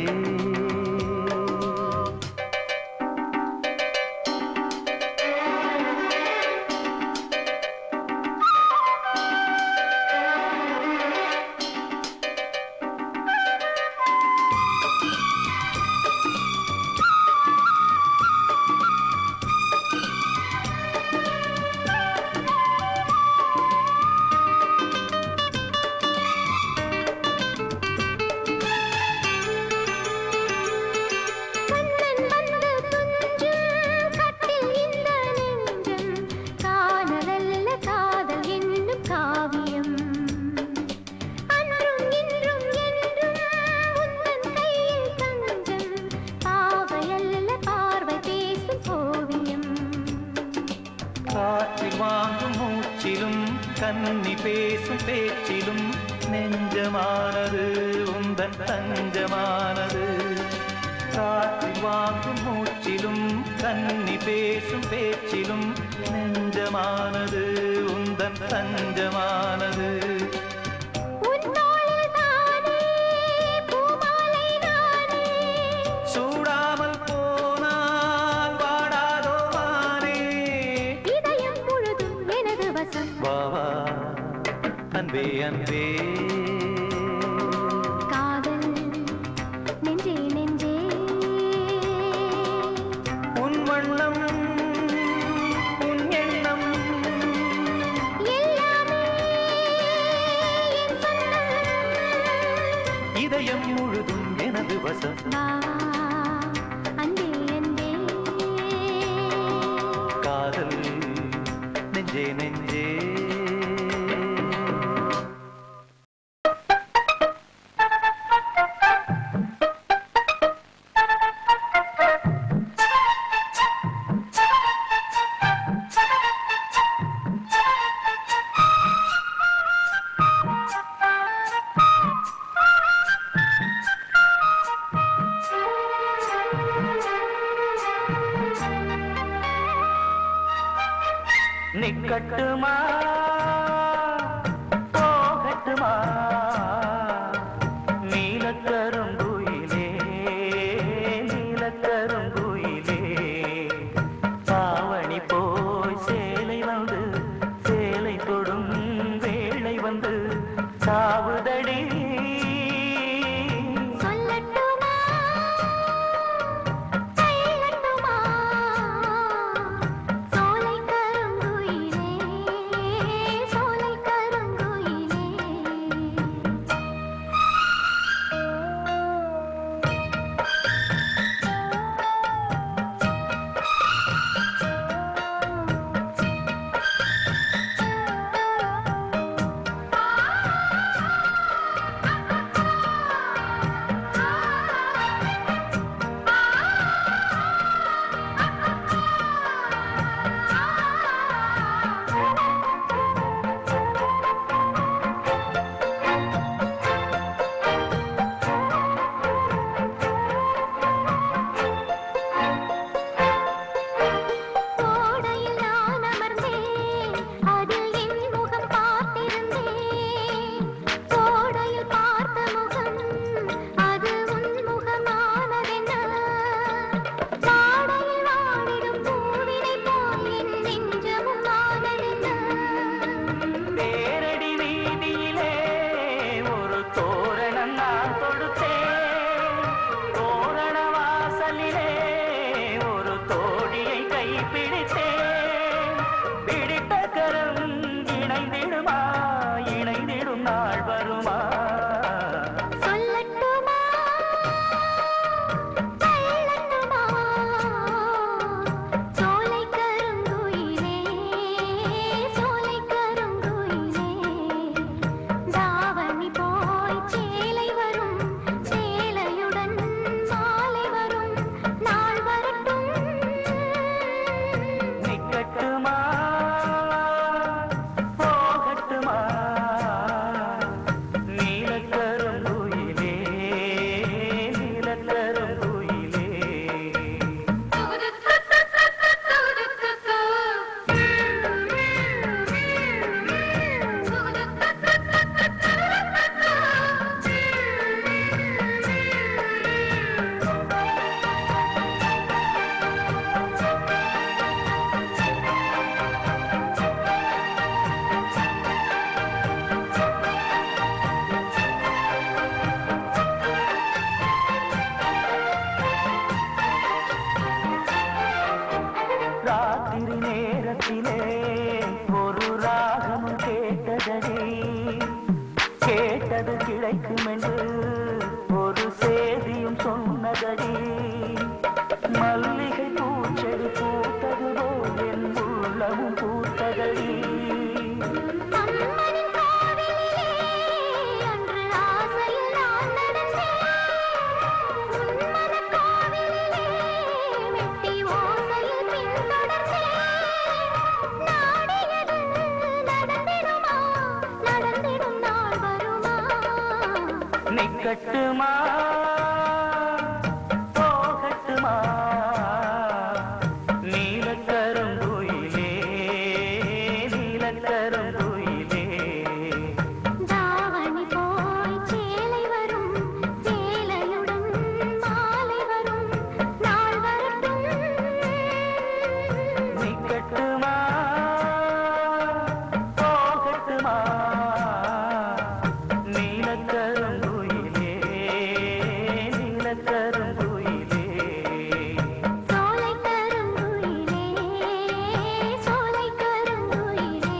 கண்ணன் வந்து துஞ்சும் கட்டில் இந்த நெஞ்சம் காணலல்ல காதல் என்னும் காவியம் அன்றும் இன்றும் என்றும் உந்தன் கையில் தஞ்சம் பாவையல்ல பார்வை பேசும் ஓவியம் காற்றில் வாங்கும் மூச்சிலும் கன்னி பேசும் பேச்சிலும் நெஞ்சமானது உந்தன் தஞ்சமானது காற்றில் வாங்கும் மூச்சிலும் கன்னி பேசும் பேச்சிலும் நெஞ்சமானது உந்தன் தஞ்சமானது உன்னோளில் தானே பூமாலை நானே சூடாமல் போனால் வாடாதோ மானே இதயம் முழுதும் எனது வசம் வா வா அன்பே அன்பே காதல் நெஞ்சே நெஞ்சே உன் வண்ணம் உன் எண்ணம் எல்லாமே என் சொந்தம் இதயம் முழுதும் எனது வசம் வா அன்பே அன்பே காதல் நெஞ்சே நெஞ்சே நிக்கட்டுமா போகட்டுமா நீலக்கருங்குயிலே நீலக்கருங்குயிலே பாவணி போய் சேலை வந்து சேலை தொடும் வேளை வந்து சாவுதடி சொல்லட்டுமா சொல்லட்டுமா சோலை கருங்குயிலே சோலை கருங்குயிலே கோடையில் நான் அமர்ந்தேன் அதில் என் முகம் பார்த்திருந்தேன் கோடையில் பார்த்த முகம் அது உன் முகமானதென்ன வாடையில் வாடிடும் பூவினை போல் என் நெஞ்சமும் ஆனதென்ன தேரடி வீதியிலே ஒரு தோரணம் நான் கொடுத்தேன் தோரண வாசலிலே ஒரு தோழியை கைப்பிடித்தேன் பிடித்த கரம் இணைந்திடுமா இணைந்திடும் நாள் வருமா சொல்லட்டுமா சொல்லட்டுமா சோலை கருங்குயிலே சோலை கருங்குயிலே தாவணி போய் சேலை வரும் கிடைக்கும் என்று ஒரு செய்தியும் சொன்னதடி மல்லிகை பூச்செடி பூத்தது போல் என் உள்ளமும் பூத்ததடி அம்மனின் கோவிலிலே அன்று ஆசையில் நான் நடந்தேன் உன்மன கோவிலிலே மெட்டி ஓசையில் பின்தொடர்ந்தேன் நாடியது நடந்திடுமா நடந்திடும் நாள் வருமா நிக்கட்டுமா போகட்டுமா நீலக்கருங்குயிலே நீலக்கருங்குயிலே தாவணி போய் சேலை வரும் சேலையுடன் மாலை வரும் நாள் வரட்டும் நிக்கட்டுமா போகட்டுமா நீலக்கருங்குயிலே நீலக்கருங்குயிலே சோலை கருங்குயிலே சோலை கருங்குயிலே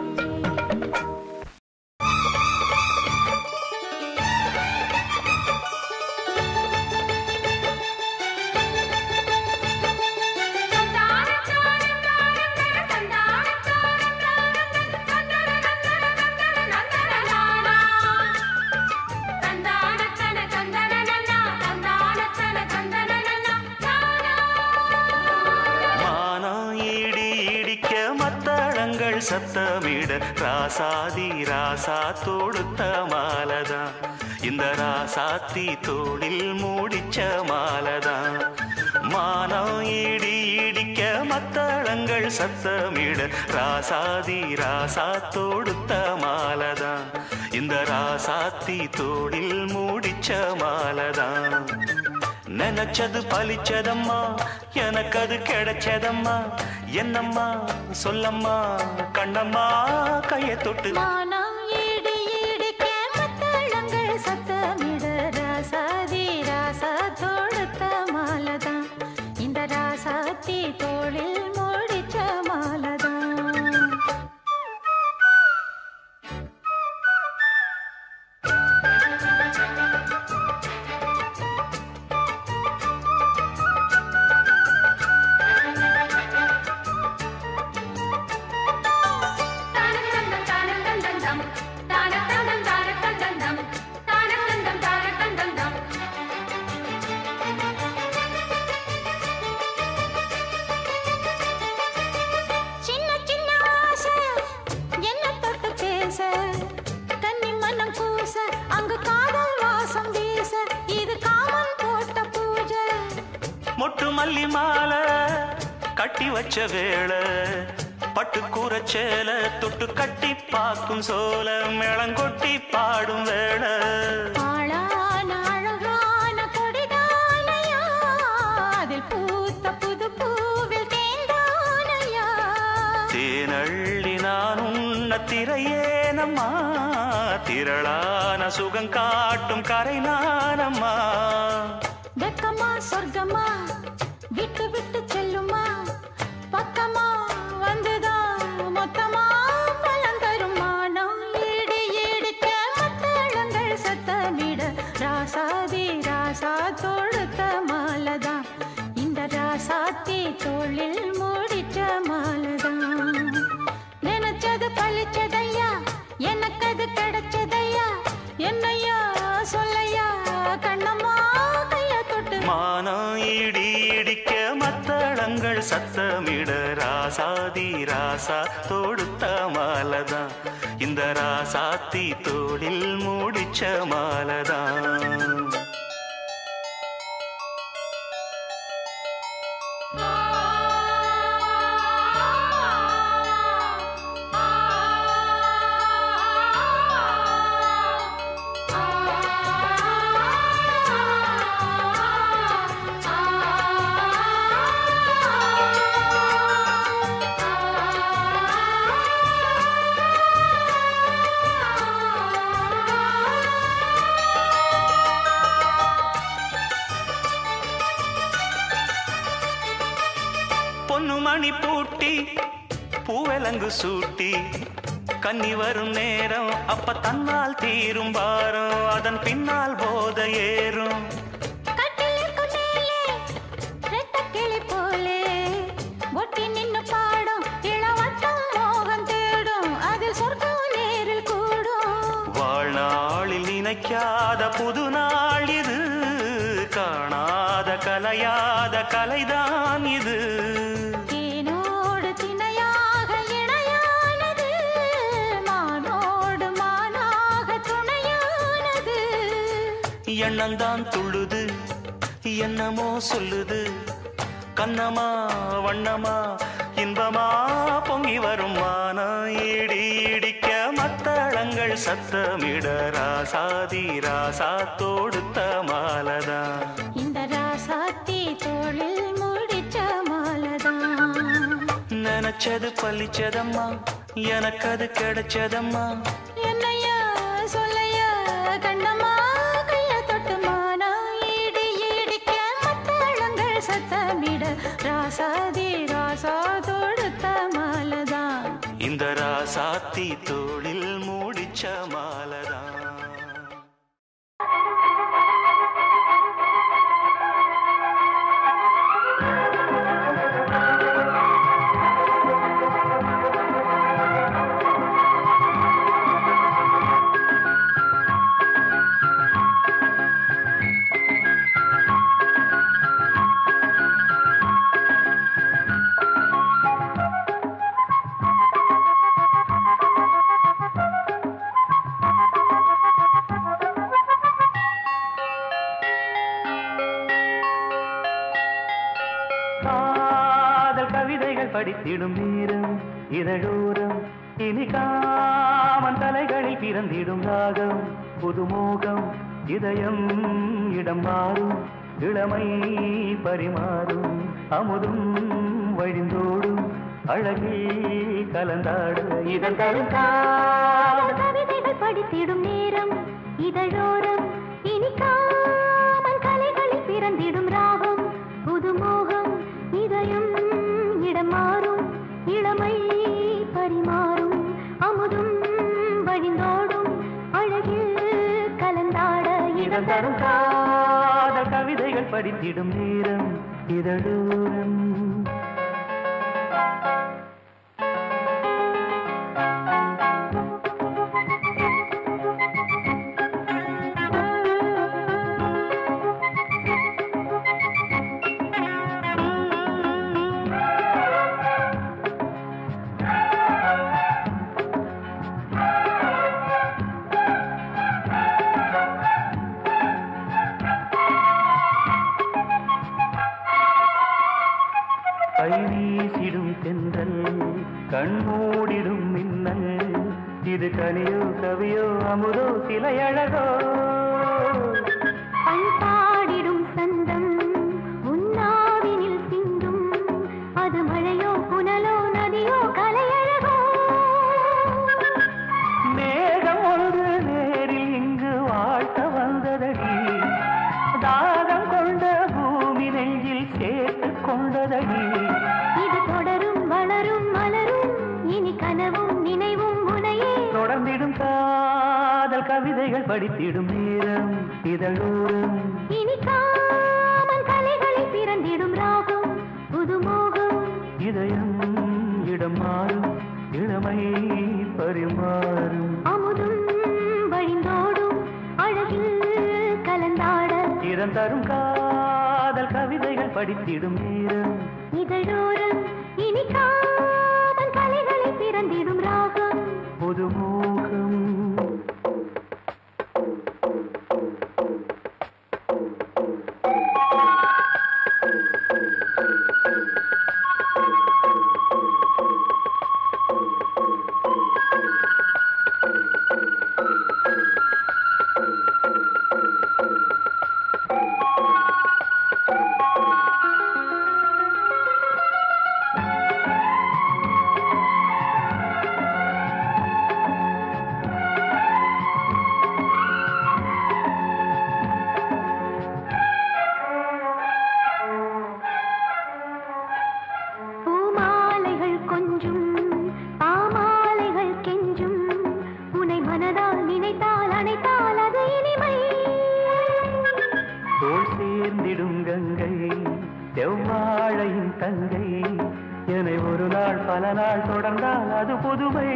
மானம் இடி இடிக்க மத்தளங்கள் சத்தமிட ராசாதி ராசா தொடுத்த மாலதான் இந்த ராசாத்தி தோளில் மூடிச்ச மாலதான் மானம் இடி இடிக்க மத்தளங்கள் சத்தமிட ராசாதி ராசா தொடுத்த மாலதான் இந்த ராசாத்தி தோளில் மூடிச்ச மாலதான் நினைச்சது பலிச்சதம்மா எனக்கு அது கிடைச்சதம்மா என்னம்மா சொல்லம்மா கண்ணம்மா கைய தொட்டு மானம் இடி இடிக்க மத்தளங்கள் சத்தமிட ராசாதி ராசா தொடுத்த மாலதான் இந்த ராசாத்தி தோளில் முடிச்ச மாலதான் சின்ன சின்ன ஆசை என்ன தொட்டு பேச கன்னி மனம் கூச அங்கு காதல் வாசம் வீச இது காமன் போட்ட பூஜை மொட்டு மல்லி மாலை கட்டி வச்ச வேளை பட்டு கூரச்சேல தொட்டு கட்டி பார்க்கும் சோல மேளங்கொட்டி பாடும் வேளை ஆளான அழகான கொடிதானையா அதில் பூத்த புது பூவில் தேந்தானையா தேனள்ளி நான் உன்ன திரையேனம்மா திரளான சுகம் காட்டும் கரை நானம்மா வெக்கமா சொர்க்கமா விட்டு விட்டு செல்லுமா பக்கமா வந்துதான் மொத்தமா பலன் தரும் மானம் ஈடு ஈடுக்க மத்தளங்கள் சத்தமிட ராசாதி ராசா தொடுத்த மாலதான் இந்த ராசாத்தி தோளில் முடிச்ச மாலதான் நினைச்சது பழிச்சதையா எனக்கு அது கிடைச்சதையா என்னையா சொல்லையா கண்ணம்மா கைய தொட்டு மானம் இடி இடிக்க மத்தளங்கள் சத்தமிட ராசாதி ராசா தொடுத்த மாலதான் இந்த ராசாத்தி தோளில் மூடிச்ச மாலதான் பொன்னு மணி பூட்டி பூவலங்கு சூட்டி கன்னி வரும் நேரம் அப்ப தன்னால் தீரும் பாரம் அதன் பின்னால் போத ஏறும் கட்டிலுக்கு மேலே ரெட்டக்கிளி போலே ஒட்டி நின்னு பாடும் இளவட்டம் மோகம் தேடும் அது சொர்க்கம் நேரில் கூடும் வாழ்நாளில் நினைக்காத புது நாள் இது காணாத கலையாத கலைதான் இது தேனோடு திணையாக இணையானது மானோடு மானாக துணையானது எண்ணந்தான் துள்ளுது என்னமோ சொல்லுது கண்ணமா வண்ணமா இன்பமா பொங்கி வரும் மானம் இடி இடிக்க மத்தளங்கள் சத்தமிட ராசாதி ராசா தொடுத்த மாலதான் இந்த ராசாத்தி தோளில் முடிச்ச மாலதான் நினைச்சது பழிச்சதம்மா எனக்கு அது கிடைச்சதம்மா என்னையா சொல்லையா கண்ணம்மா கைய தொட்டு மானா இடி இடிக்க மத்தளங்கள் சத்தமிட ராசாதி ராசா தொடுத்த மாலதான் இந்த ராசாத்தி தோளில் மூடிச்ச மாலதான் காதல் கவிதைகள் படித்திடும் நேரம் இதழோரம் இனி காமன் தலைகளில் பிறந்திடும் ராகம் புதுமோகம் இதயம் இடம் மாறும் இளமை பரிமாறும் அமுதும் வழிந்தோடும் அழகில் கலந்தாடு இதன் தரும் காதல் கவிதைகள் படித்திடும் நேரம் இதழோரம் இனிக்காமல் கலைகளில் பிறந்திடும் ராகம் புதுமோகம் இதயம் இடம் மாறும் இளமை பரிமாறும் அமுதும் வழிந்தோடும் அழகில் கலந்தாட இதன் தரும் காதல் கவிதைகள் படித்திடும் நேரம் இதழோரம் கை வீசிடும் தென்றல் கண்மூடிடும் மின்னல் இது கனியோ கவியோ அமுதோ சிலை அழகோ பண்பாடிடும் சந்தம் உன்னாவினில் சிந்தும் அது மழையோ புனலோ நதியோ கலையழகோ மேகம் ஒன்று நேரில் இங்கு வாழ்த்த வந்ததடி தாகம் கொண்ட பூமி நெஞ்சில் சேர்த்து கொண்டதடி இது தொடரும் வளரும் மலரும் இனி கனவும் நினைவும் உனையே தொடர்ந்திடும் காதல் கவிதைகள் படித்திடும் நேரம் இதழோரம் இனி காமன் கலைகளில் பிறந்திடும் ராகம் புதுமோகம் இதயம் இடம் மாறும் இளமை பரிமாறும் அமுதும் வழிந்தோடும் அழகில் கலந்தாட இதன் தரும் காதல் கவிதைகள் படித்திடும் நேரம் இதழோரம் இனி காமன் கலைகளில் பிறந்திடும் ராகம் புதுமோகம் பல நாள் தொடர்ந்தால் அது புதுமை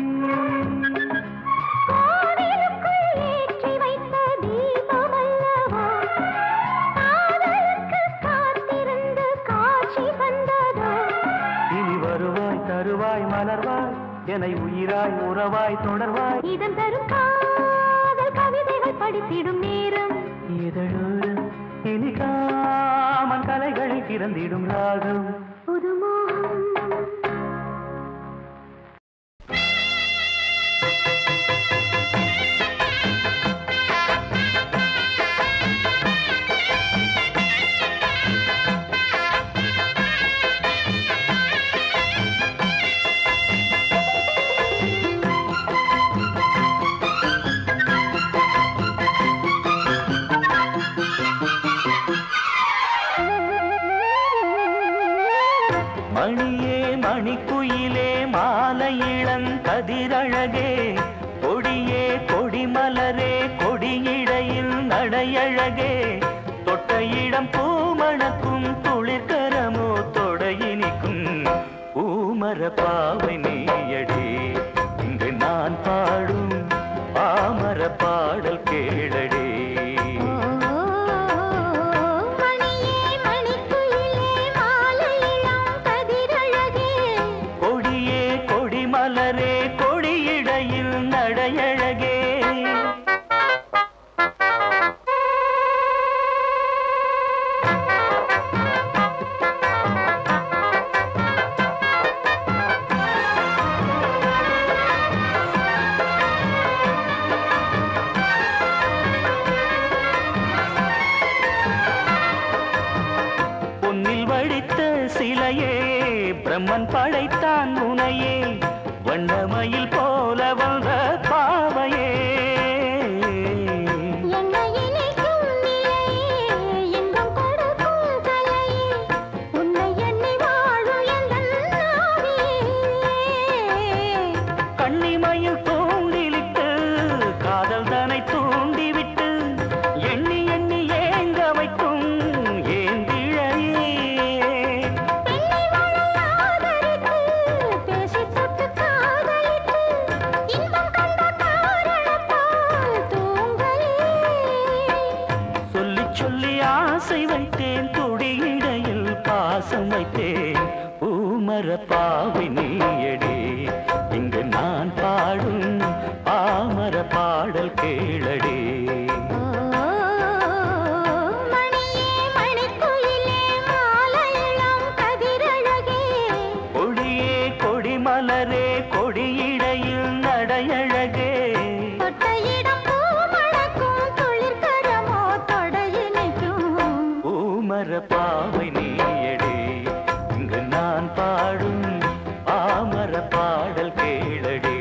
கோவிலுக்குள் ஏற்றி வைத்த தீபமல்லவா காதலுக்கு காத்திருந்து காட்சி தந்ததோ இனி வருவாய் தருவாய் மலர்வாய் என்னை உயிராய் உறவாய் தொடர்வாய் இதன் தரும் காதல் கவிதைகள் படித்திடும் நேரம் இதழோரம் இனி காமன் கலைகளை திறந்திடும் ராகம் புதுமோகம் மணியே மணிக்குயிலே மாலை இளங்கதிரழகே கொடியே கொடிமலரே கொடியிடையில் நடையழகே தொட்ட இடம் பூமணக்கும் துளிர்கரமோ தொடையினிக்கும் பூமர பாவை நீயடி இங்கு நான் பாடும் பாமர பாடல் கேளடே மணியே மணிக்குயிலே மாலை இளம் கதிரழகே கொடியே கொடிமலரே கொடியிடையில் நடையழகே பொன்னில் வடித்த சிலையே பிரம்மன் படைத்தான் முனையே வண்ணமயில் போல வந்த பாவையே என்னை இணைக்கும் நிலையே இன்பம் கொடுக்கும் கலையே உன்னை எண்ணி வாழும் எந்தன் நாவியே கண்ணிமையில் தூண்டிலிட்டு காதல் தனை தூண்டிவிட்டு எண்ணி எண்ணி ஏங்க வைக்கும் ஏந்திழையே பெண்ணை வாழ ஆதரித்து பேசித் தொட்டு காதலித்து இன்பம் கண்ட காரணத்தால் தூங்கலே சொல்லி சொல்லி ஆசை வைத்தேன் துடியிடையில் பாசம் வைத்தேன் பூமர பாவி நீயடி இங்கு நான் பாடும் பாமர பாடல் கேளடி மணியே மணிக்குயிலே மாலை இளம் கதிரழகே கொடியே கொடிமலரே கொடியிடையில் நடையழகே தொட்ட இடம் பூ மணக்கும் துளிர்கரமோ தொடையினைக்கும் பூமர பாவை நீயடி இங்கு நான் பாடும் பாமர பாடல் கேளடி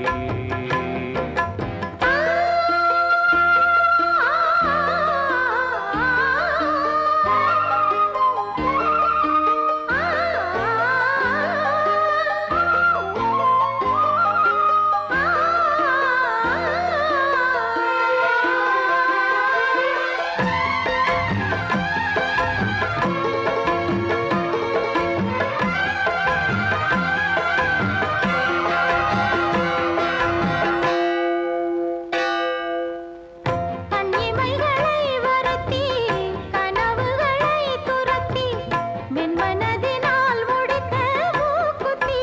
கண்ணிமைகளை வருத்தி கனவுகளை துரத்தி மென்மனதினால் முடித்த மூக்குத்தி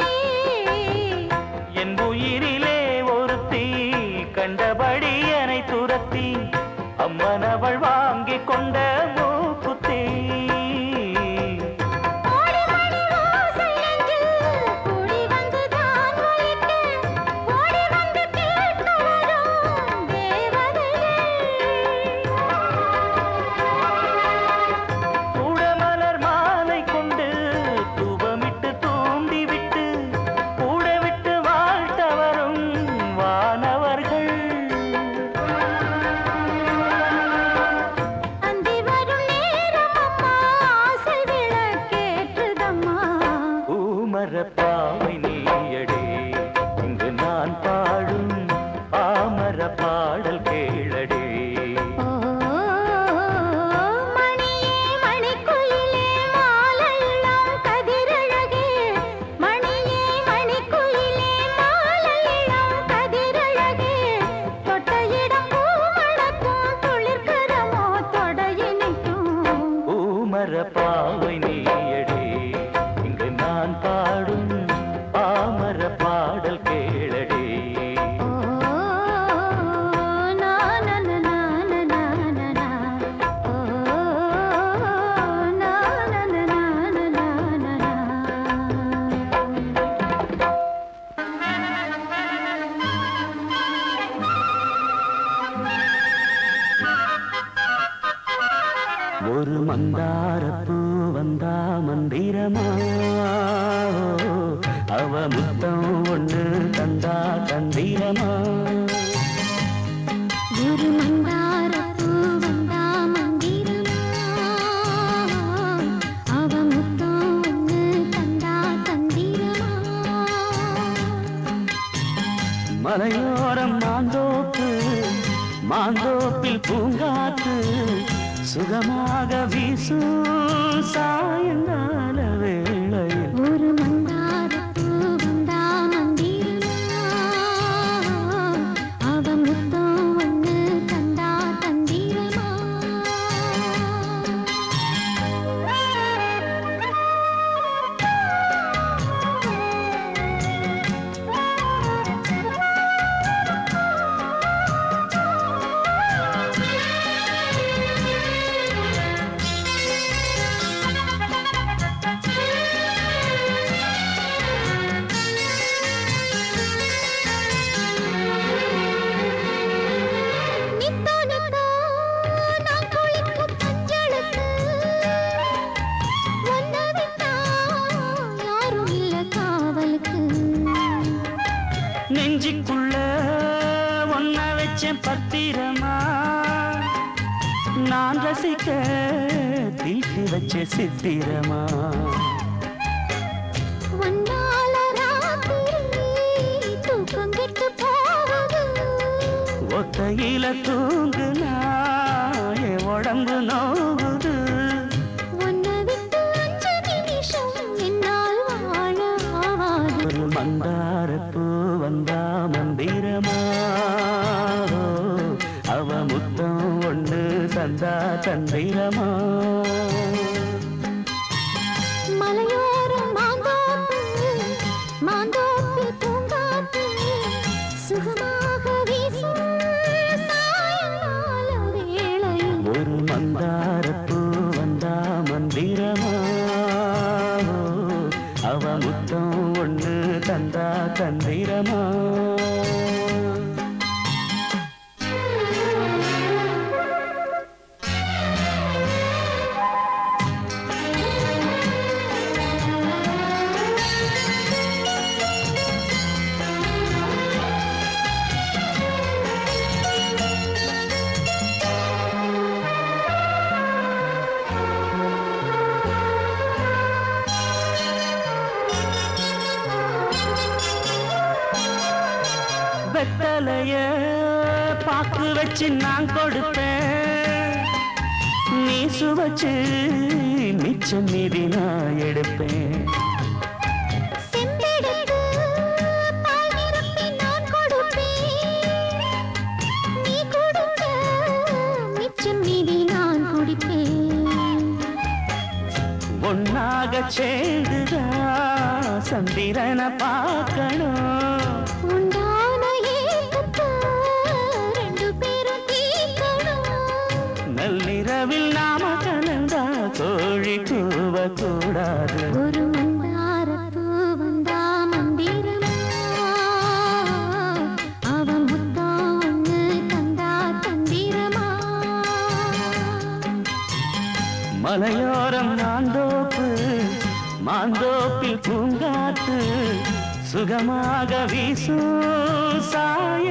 என் உயிரிலே ஒருத்தி கண்டபடி என்னை துரத்தி அம்மன் அவள் வாங்கிக் கொண்ட மூக்குத்தி ஓடி மணி ஓசை நெஞ்சில் கூடி வந்து தான் ஒலிக்க ஓடி வந்து கேட்க வரும் தேவதைகள் சூடமலர் மாலை கொண்டு தூபமிட்டு தூண்டிவிட்டு கூட விட்டு வாழ்த்த வரும் வானவர்கள் அந்திவ ஒரு மந்தாரப்பூ வந்தா மந்திரமா அவ முத்தம் ஒண்ணு தந்தா தந்திரமா ஒரு மந்தாரப்பூ வந்தா மந்திரமா அவ முத்தம் ஒண்ணு தந்தா தந்திரமா மலையோரம் மாந்தோப்பு மாந்தோப்பில் பூங்காத்து சுகமாக வீசும் சாயங்கால வேளையில் ஒரு மந்தாரப்பூ வந்தா மந்திரமா அவ முத்தம் ஒண்ணு தந்தா தந்திரமா நித்தோ நித்தோ நான் குளிக்கும் மஞ்சளுக்கு ஒன்ன விட்டா யாரும் இல்ல காவலுக்கு நெஞ்சுக்குள்ள ஒன்ன வச்சேன் பத்திரமா நான் ரசிக்க தீட்டி வச்ச சித்திரமா ஒன்னால ராத்திரி தூக்கம் கெட்டு போகுது ஒத்தையில தூங்குனா என் உடம்பு நோகுது உன்னை விட்டு அஞ்சு நிமிஷம் என்னால் வாழ ஆவாது ஒரு மந்தாரப்பூ வந்தா மந்திரமா அவ முத்தம் ஒண்ணு தந்தா தந்திரமா மலையோரம் மாந்தோப்பு மாந்தோப்பு பூங்காத்து சுகமாக வீசும் சாயங்கால வேளையில் ஒரு மந்தாரப்பூ வந்தா மந்திரமா அவ முத்தம் ஒண்ணு தந்தா தந்திரமா வெத்தலைய பாக்கு வச்சு நான் கொடுப்பேன் நீ சுவச்சு மிச்சம் மீதி நான் எடுப்பேன் செம்பெடுத்து பால் நிரப்பி நான் கொடுப்பேன் நீ கொடுத்த மிச்சம் மீதி நான் குடிப்பேன் ஒன்னாக சேர்ந்துதா சந்திரனை பார்க்கணும் உண்டான ஏக்கத்தை ரெண்டு பேரும் தீர்க்கணும் நள்ளிரவில் நாம கலந்தா கோழி கூவ கூடாது ஒரு மந்தாரப்பூ வந்தா மந்திரமா அவன் முத்தம் ஒண்ணு தந்தா தந்திரமா மலையோரம் மாந்தோப்பு மாந்தோப்பில் பூங்காத்து சுகமாக வீசும் சாய